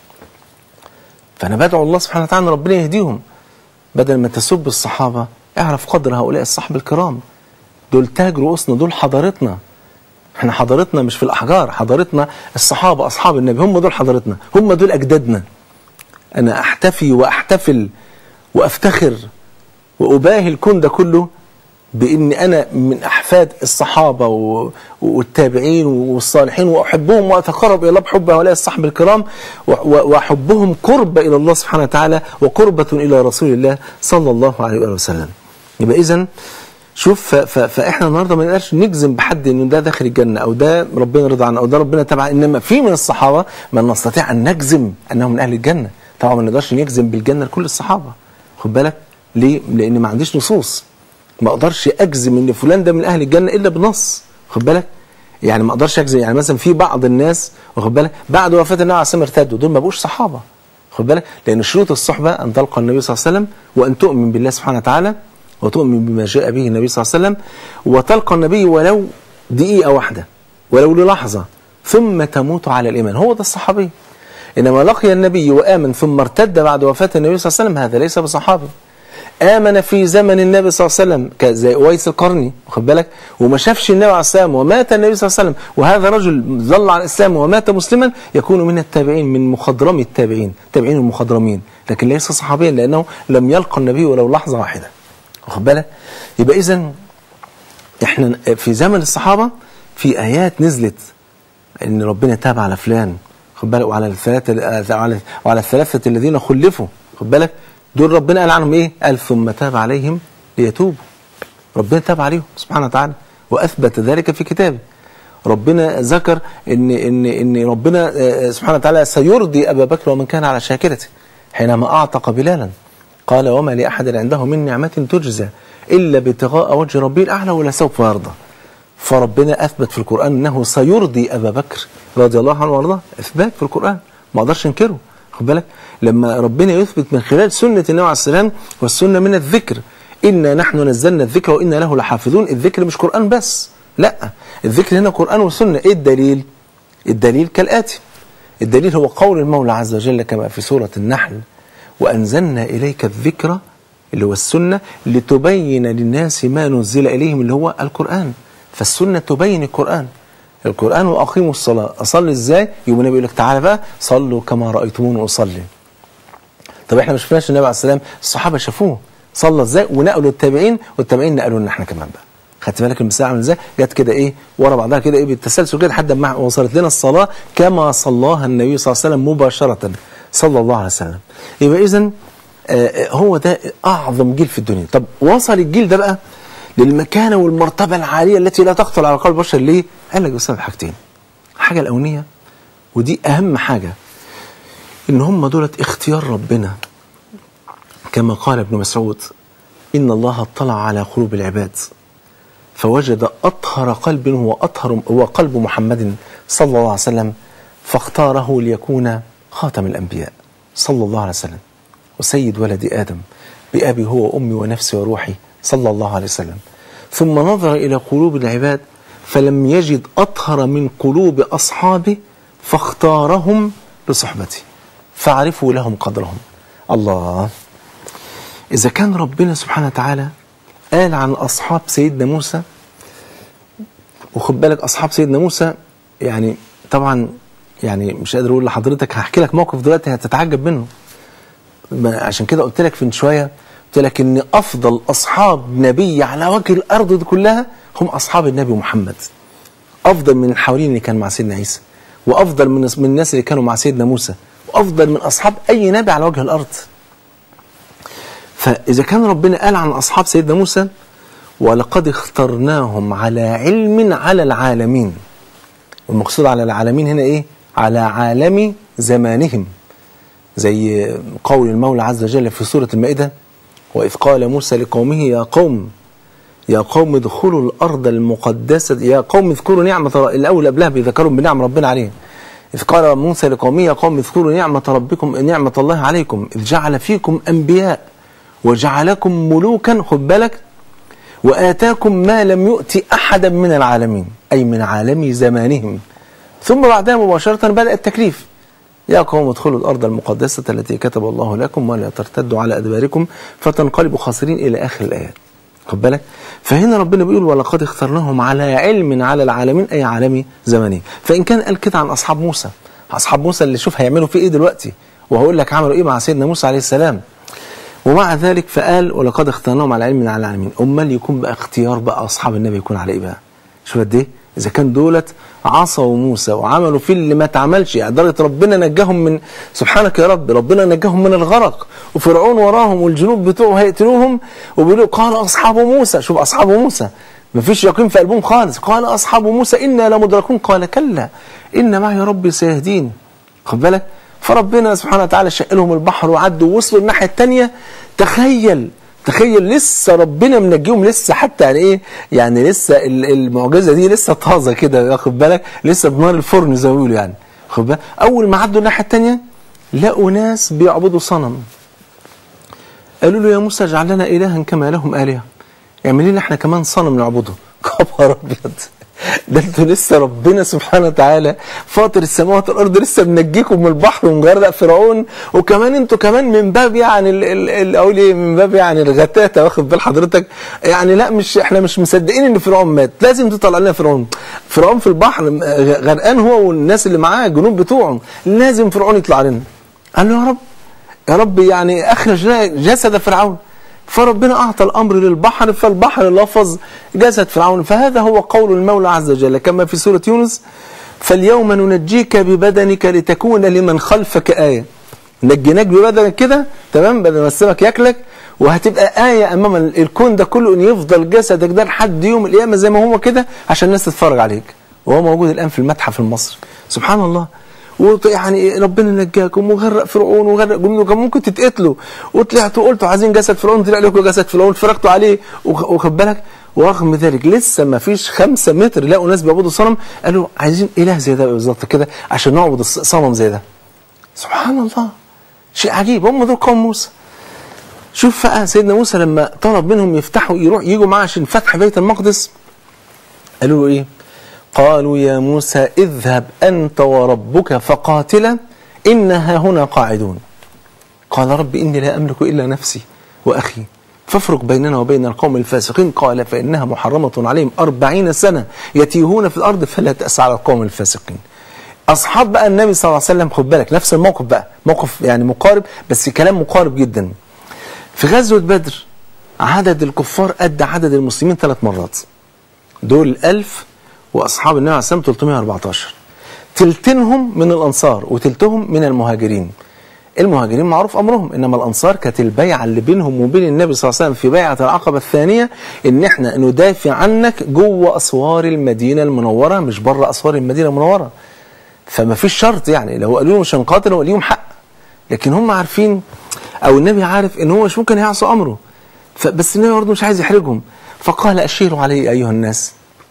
فانا بدعو الله سبحانه وتعالى ان ربنا يهديهم بدل ما تسب الصحابه اعرف قدر هؤلاء الصحابه الكرام دول تاج رؤوسنا دول حضارتنا احنا حضارتنا مش في الاحجار حضارتنا الصحابه اصحاب النبي هم دول حضارتنا هم دول اجدادنا انا احتفي واحتفل وافتخر واباهي الكون ده كله بان انا من احفاد الصحابه و- والتابعين والصالحين واحبهم واتقرب الى الله بحب هؤلاء الصحابه الكرام و- و- واحبهم قرب الى الله سبحانه وتعالى وقربه الى رسول الله صلى الله عليه وآله وسلم يبقى اذا شوف ف- ف- فاحنا النهارده ما نقدرش نجزم بحد انه ده داخل الجنه او ده ربنا رضى عنه او ده ربنا تبع انما في من الصحابه من نستطيع ان نجزم انهم من اهل الجنه طبعا ما نقدرش نجزم بالجنه لكل الصحابه خد بالك ليه؟ لان ما عنديش نصوص ما اقدرش اجزم ان فلان ده من اهل الجنه الا بنص خد بالك يعني ما اقدرش اجزم يعني مثلا في بعض الناس واخد بالك بعد وفاه النبي عليه الصلاه والسلام ارتدوا دول ما بقوش صحابه خد بالك لان شروط الصحبه ان تلقى النبي صلى الله عليه وسلم وان تؤمن بالله سبحانه وتعالى وتؤمن بما جاء به النبي صلى الله عليه وسلم وتلقى النبي ولو دقيقه واحده ولو للحظه ثم تموت على الايمان هو ده الصحابي انما لقي النبي وامن ثم ارتد بعد وفاه النبي صلى الله عليه وسلم هذا ليس بصحابي آمن في زمن النبي صلى الله عليه وسلم ك- زي أويس القرني واخد بالك وما شافش النبي عليه السلام ومات النبي صلى الله عليه وسلم وهذا رجل ظل على الإسلام ومات مسلما يكون من التابعين من مخضرمي التابعين التابعين المخضرمين لكن ليس صحابيا لأنه لم يلقى النبي ولو لحظة واحدة واخد بالك يبقى إذا احنا في زمن الصحابة في آيات نزلت ان ربنا تاب على فلان خد بالك وعلى الثلاثه وعلى وعلى الثلاثه الذين خلفوا خد بالك دول ربنا قال عنهم ايه؟ قال ثم تاب عليهم ليتوبوا ربنا تاب عليهم سبحانه وتعالى واثبت ذلك في كتابه ربنا ذكر ان ان ان ربنا آه، سبحانه وتعالى سيرضي ابا بكر ومن كان على شاكرته حينما اعتق بلالا قال وما لاحد عنده من نعمه تجزى الا ابتغاء وجه ربه الاعلى ولسوف يرضى فربنا اثبت في القران انه سيرضي ابا بكر رضي الله عنه وارضاه اثبات في القران ما اقدرش انكره خد بالك لما ربنا يثبت من خلال سنه النبي عليه السلام والسنه من الذكر انا نحن نزلنا الذكر وانا له لحافظون الذكر مش قران بس لا الذكر هنا قران وسنه ايه الدليل الدليل كالاتي الدليل هو قول المولى عز وجل كما في سوره النحل وانزلنا اليك الذكر اللي هو السنه لتبين للناس ما نزل اليهم اللي هو القران فالسنه تبين القران القران واقيموا الصلاه اصلي ازاي يبقى النبي يقول لك تعالى بقى صلوا كما رايتموني اصلي طب احنا ما شفناش النبي عليه السلام الصحابه شافوه صلى ازاي ونقلوا التابعين والتابعين نقلوا لنا احنا كمان بقى خدت بالك المساء عامل ازاي جت كده ايه ورا بعضها كده ايه بالتسلسل كده لحد ما وصلت لنا الصلاه كما صلاها النبي صلى الله عليه وسلم مباشره صلى الله عليه وسلم يبقى اذا هو ده اعظم جيل في الدنيا طب وصل الجيل ده بقى للمكانه والمرتبه العاليه التي لا تخطر على قلب البشر ليه قال لك بسبب حاجتين الحاجه الاولانيه ودي اهم حاجه ان هم دولت اختيار ربنا كما قال ابن مسعود ان الله اطلع على قلوب العباد فوجد اطهر قلب هو اطهر هو قلب محمد صلى الله عليه وسلم فاختاره ليكون خاتم الانبياء صلى الله عليه وسلم وسيد ولد ادم بابي هو وامي ونفسي وروحي صلى الله عليه وسلم ثم نظر الى قلوب العباد فلم يجد اطهر من قلوب اصحابه فاختارهم لصحبته فاعرفوا لهم قدرهم الله إذا كان ربنا سبحانه وتعالى قال عن أصحاب سيدنا موسى وخد بالك أصحاب سيدنا موسى يعني طبعا يعني مش قادر أقول لحضرتك هحكي لك موقف دلوقتي هتتعجب منه عشان كده قلت لك من شوية قلت لك إن أفضل أصحاب نبي على وجه الأرض دي كلها هم أصحاب النبي محمد أفضل من الحواريين اللي كان مع سيدنا عيسى وأفضل من من الناس اللي كانوا مع سيدنا موسى وأفضل من أصحاب أي نبي على وجه الأرض فإذا كان ربنا قال عن أصحاب سيدنا موسى ولقد اخترناهم على علم على العالمين والمقصود على العالمين هنا إيه على عالم زمانهم زي قول المولى عز وجل في سورة المائدة وإذ قال موسى لقومه يا قوم يا قوم ادخلوا الأرض المقدسة يا قوم اذكروا نعمة الأول قبلها بيذكروا بنعم ربنا عليهم إذ قال موسى لقومه يا قوم اذكروا نعمة ربكم نعمة الله عليكم إذ جعل فيكم أنبياء وجعلكم ملوكا خد بالك وآتاكم ما لم يؤت أحدا من العالمين أي من عالم زمانهم ثم بعدها مباشرة بدأ التكليف يا قوم ادخلوا الأرض المقدسة التي كتب الله لكم ولا ترتدوا على أدباركم فتنقلبوا خاسرين إلى آخر الآيات خد بالك فهنا ربنا بيقول ولقد اخترناهم على علم على العالمين أي عالم زمانهم فإن كان قال كده عن أصحاب موسى أصحاب موسى اللي شوف هيعملوا فيه إيه دلوقتي وهقول لك عملوا إيه مع سيدنا موسى عليه السلام ومع ذلك فقال ولقد اخترناهم على علم على العالمين امال يكون بقى اختيار بقى اصحاب النبي يكون على ايه بقى شوف قد ايه اذا كان دولت عصوا موسى وعملوا فيه اللي ما اتعملش يعني درجه ربنا نجاهم من سبحانك يا رب ربنا نجاهم من الغرق وفرعون وراهم والجنود بتوعه هيقتلوهم وبيقولوا قال اصحاب موسى شوف اصحاب موسى ما فيش يقين في قلبهم خالص قال اصحاب موسى انا لمدركون قال كلا ان معي ربي سيهدين خد بالك فربنا سبحانه وتعالى شق لهم البحر وعدوا ووصلوا الناحيه الثانيه تخيل تخيل لسه ربنا منجيهم لسه حتى يعني ايه يعني لسه المعجزه دي لسه طازه كده واخد بالك لسه بنار الفرن زي ما بيقولوا يعني خد بالك اول ما عدوا الناحيه الثانيه لقوا ناس بيعبدوا صنم قالوا له يا موسى اجعل لنا الها كما لهم الهه اعمل لنا احنا كمان صنم نعبده خبر ابيض ده انتوا لسه ربنا سبحانه وتعالى فاطر السماوات والارض لسه منجيكم من البحر ومغرق فرعون وكمان انتوا كمان من باب يعني اقول ايه من باب يعني الغتاتة واخد بال حضرتك يعني لا مش احنا مش مصدقين ان فرعون مات لازم تطلع لنا فرعون فرعون في البحر غرقان هو والناس اللي معاه الجنود بتوعه لازم فرعون يطلع لنا قال له يا رب يا رب يعني اخرج جسد فرعون فربنا أعطى الأمر للبحر فالبحر لفظ جسد فرعون فهذا هو قول المولى عز وجل كما في سورة يونس فاليوم ننجيك ببدنك لتكون لمن خلفك آية نجيناك ببدنك كده تمام بدل ما السمك ياكلك وهتبقى آية أمام الكون ده كله إن يفضل جسدك ده لحد يوم القيامة زي ما هو كده عشان الناس تتفرج عليك وهو موجود الآن في المتحف المصري سبحان الله ويعني ربنا نجاكم وغرق فرعون وغرق جنوده كان ممكن تتقتلوا وطلعتوا قلتوا عايزين جسد فرعون طلع لكم جسد فرعون اتفرجتوا عليه وخد بالك ورغم ذلك لسه ما فيش خمسة متر لقوا ناس بيعبدوا صنم قالوا عايزين اله زي ده بالظبط كده عشان نعبد صنم زي ده سبحان الله شيء عجيب هم دول قوم موسى شوف بقى سيدنا موسى لما طلب منهم يفتحوا يروح يجوا معاه عشان فتح بيت المقدس قالوا له ايه قالوا يا موسى اذهب أنت وربك فقاتلا إنها هنا قاعدون قال رب إني لا أملك إلا نفسي وأخي فافرق بيننا وبين القوم الفاسقين قال فإنها محرمة عليهم أربعين سنة يتيهون في الأرض فلا تأس على القوم الفاسقين أصحاب بقى النبي صلى الله عليه وسلم خد بالك نفس الموقف بقى موقف يعني مقارب بس كلام مقارب جدا في غزوة بدر عدد الكفار قد عدد المسلمين ثلاث مرات دول 1000 واصحاب النبي عليه الصلاه والسلام 314 تلتينهم من الانصار وتلتهم من المهاجرين المهاجرين معروف امرهم انما الانصار كانت البيعه اللي بينهم وبين النبي صلى الله عليه وسلم في بيعه العقبه الثانيه ان احنا ندافع عنك جوه اسوار المدينه المنوره مش بره اسوار المدينه المنوره فما فيش شرط يعني لو قالوا له مش هنقاتل هو ليهم حق لكن هم عارفين او النبي عارف ان هو مش ممكن يعصوا امره فبس النبي برضه مش عايز يحرجهم فقال اشيروا علي ايها الناس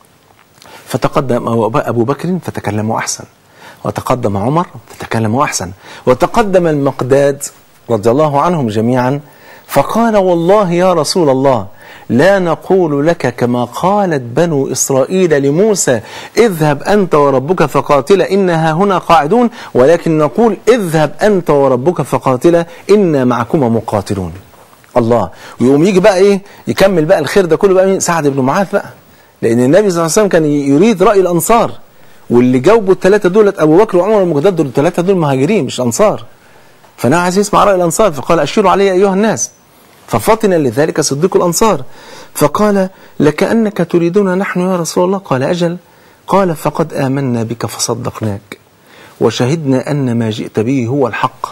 فتقدم ابو بكر فتكلموا احسن وتقدم عمر فتكلموا احسن وتقدم المقداد رضي الله عنهم جميعا فقال والله يا رسول الله لا نقول لك كما قالت بنو إسرائيل لموسى اذهب أنت وربك فقاتلا إنها هنا قاعدون ولكن نقول اذهب أنت وربك فقاتلا إنا معكما مقاتلون الله ويقوم يجي بقى إيه يكمل بقى الخير ده كله بقى مين سعد بن معاذ بقى لأن النبي صلى الله عليه وسلم كان يريد رأي الأنصار واللي جاوبوا الثلاثة دولت أبو بكر وعمر والمقداد دول الثلاثة دول مهاجرين مش أنصار فأنا عايز يسمع رأي الأنصار فقال أشيروا علي أيها الناس ففطن لذلك صديق الأنصار فقال لكأنك تريدون نحن يا رسول الله قال أجل قال فقد آمنا بك فصدقناك وشهدنا أن ما جئت به هو الحق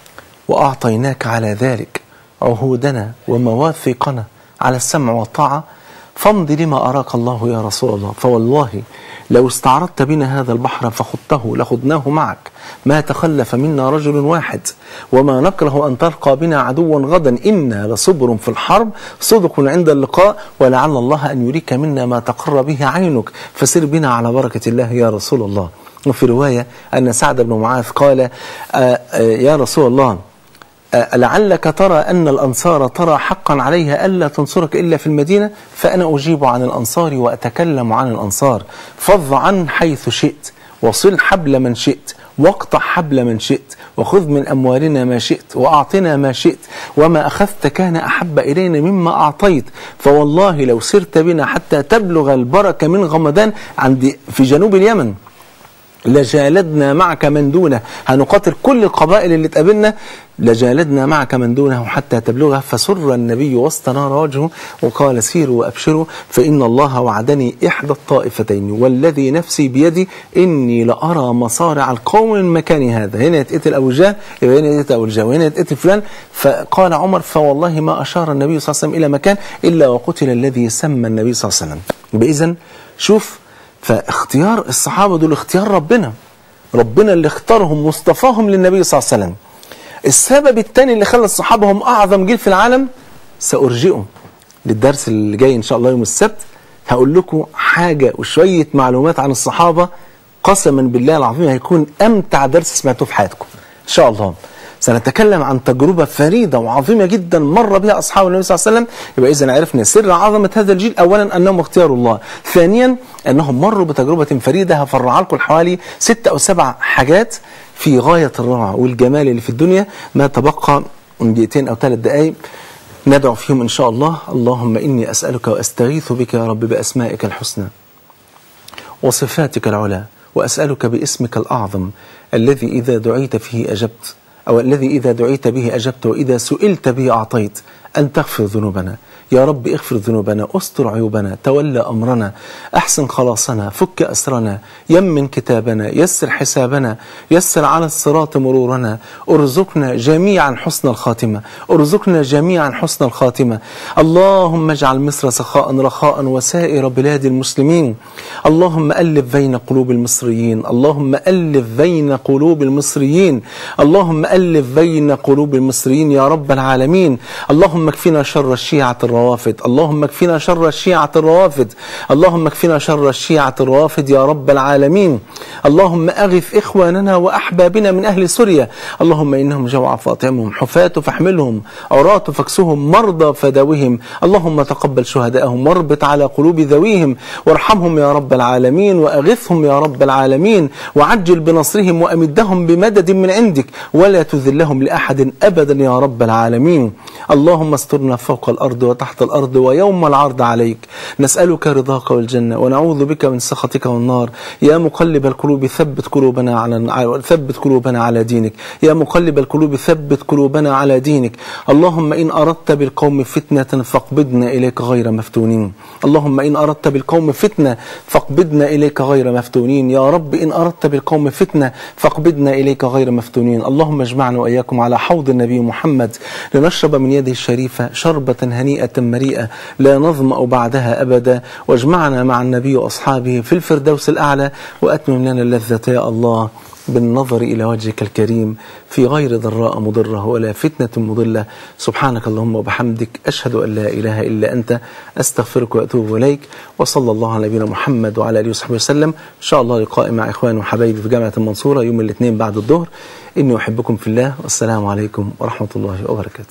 وأعطيناك على ذلك عهودنا ومواثيقنا على السمع والطاعة فامض لما أراك الله يا رسول الله فوالله لو استعرضت بنا هذا البحر فخضته لخضناه معك ما تخلف منا رجل واحد وما نكره أن تلقى بنا عدوا غدا إنا لصبر في الحرب صدق عند اللقاء ولعل الله أن يريك منا ما تقر به عينك فسر بنا على بركة الله يا رسول الله وفي رواية أن سعد بن معاذ قال آآ آآ يا رسول الله لعلك ترى أن الأنصار ترى حقا عليها ألا تنصرك إلا في المدينة فأنا أجيب عن الأنصار وأتكلم عن الأنصار فض عن حيث شئت وصل حبل من شئت واقطع حبل من شئت وخذ من أموالنا ما شئت وأعطنا ما شئت وما أخذت كان أحب إلينا مما أعطيت فوالله لو سرت بنا حتى تبلغ البركة من غمدان عند في جنوب اليمن لجالدنا معك من دونه هنقاتل كل القبائل اللي تقابلنا لجالدنا معك من دونه حتى تبلغها فسر النبي واستنار وجهه وقال سيروا وابشروا فان الله وعدني احدى الطائفتين والذي نفسي بيدي اني لارى مصارع القوم من مكان هذا هنا يتقتل ابو جهل يبقى هنا يتقتل ابو جهل وهنا يتقتل فلان فقال عمر فوالله ما اشار النبي صلى الله عليه وسلم الى مكان الا وقتل الذي سمى النبي صلى الله عليه وسلم يبقى اذا شوف فاختيار الصحابة دول اختيار ربنا ربنا اللي اختارهم واصطفاهم للنبي صلى الله عليه وسلم السبب الثاني اللي خلى الصحابة هم أعظم جيل في العالم سأرجئه للدرس اللي جاي إن شاء الله يوم السبت هقول لكم حاجة وشوية معلومات عن الصحابة قسما بالله العظيم هيكون أمتع درس سمعتوه في حياتكم إن شاء الله سنتكلم عن تجربة فريدة وعظيمة جدا مر بها أصحاب النبي صلى الله عليه وسلم يبقى إذا عرفنا سر عظمة هذا الجيل أولا أنهم اختياروا الله ثانيا أنهم مروا بتجربة فريدة هفرع لكم حوالي ست أو سبع حاجات في غاية الروعة والجمال اللي في الدنيا ما تبقى من دقيقتين أو ثلاث دقائق ندعو فيهم إن شاء الله اللهم إني أسألك وأستغيث بك يا رب بأسمائك الحسنى وصفاتك العلى وأسألك باسمك الأعظم الذي إذا دعيت فيه أجبت أو الذي إذا دعيت به أجبت وإذا سئلت به أعطيت أن تغفر ذنوبنا يا رب اغفر ذنوبنا استر عيوبنا تولى أمرنا أحسن خلاصنا فك أسرنا يمن كتابنا يسر حسابنا يسر على الصراط مرورنا ارزقنا جميعا حسن الخاتمة ارزقنا جميعا حسن الخاتمة اللهم اجعل مصر سخاء رخاء وسائر بلاد المسلمين اللهم ألف بين قلوب المصريين اللهم ألف بين قلوب المصريين اللهم ألف بين قلوب المصريين يا رب العالمين اللهم اكفنا شر الشيعة الروافد اللهم اكفنا شر الشيعة الروافد اللهم اكفنا شر الشيعة الروافد يا رب العالمين اللهم أغث إخواننا وأحبابنا من أهل سوريا اللهم إنهم جوع فاطعمهم حفاة فاحملهم عراة فاكسهم مرضى فداوهم اللهم تقبل شهداءهم واربط على قلوب ذويهم وارحمهم يا رب العالمين وأغثهم يا رب العالمين وعجل بنصرهم وأمدهم بمدد من عندك ولا تذلهم لأحد أبدا يا رب العالمين اللهم استرنا فوق الأرض وتحت تحت الأرض ويوم العرض عليك نسألك رضاك والجنة ونعوذ بك من سخطك والنار يا مقلب القلوب ثبت قلوبنا على ثبت قلوبنا على دينك يا مقلب القلوب ثبت قلوبنا على دينك اللهم إن أردت بالقوم فتنة فاقبضنا إليك غير مفتونين اللهم إن أردت بالقوم فتنة فاقبضنا إليك غير مفتونين يا رب إن أردت بالقوم فتنة فاقبضنا إليك غير مفتونين اللهم اجمعنا وإياكم على حوض النبي محمد لنشرب من يده الشريفة شربة هنيئة مريئة لا نظمأ بعدها أبدا واجمعنا مع النبي وأصحابه في الفردوس الأعلى وأتمم لنا اللذة يا الله بالنظر إلى وجهك الكريم في غير ضراء مضرة ولا فتنة مضلة سبحانك اللهم وبحمدك أشهد أن لا إله إلا أنت أستغفرك وأتوب إليك وصلى الله على نبينا محمد وعلى آله وصحبه وسلم إن شاء الله لقائي مع إخواني وحبايبي في جامعة المنصورة يوم الاثنين بعد الظهر إني أحبكم في الله والسلام عليكم ورحمة الله وبركاته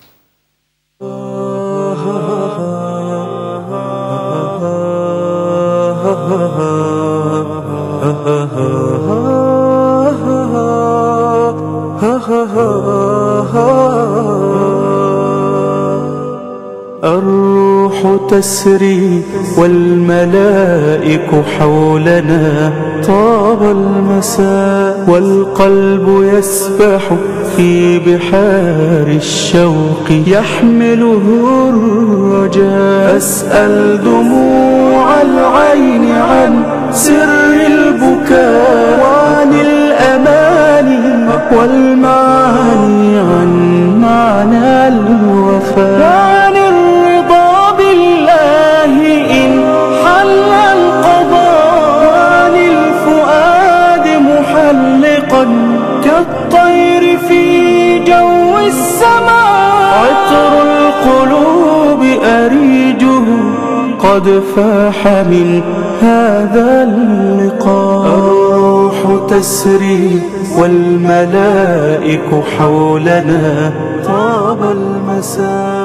الروح تسري والملائك حولنا طاب المساء والقلب يسبح في بحار الشوق يحمله الرجاء أسأل دموع العين عن سر البكاء وعن الأماني والمعاني عن معنى الوفاء وعن الرضا بالله إن حل القضاء وعن الفؤاد محلقا كالطير في جو السماء عطر القلوب أريجه قد فاح من هذا اللقاء الروح تسري والملائك حولنا طاب المساء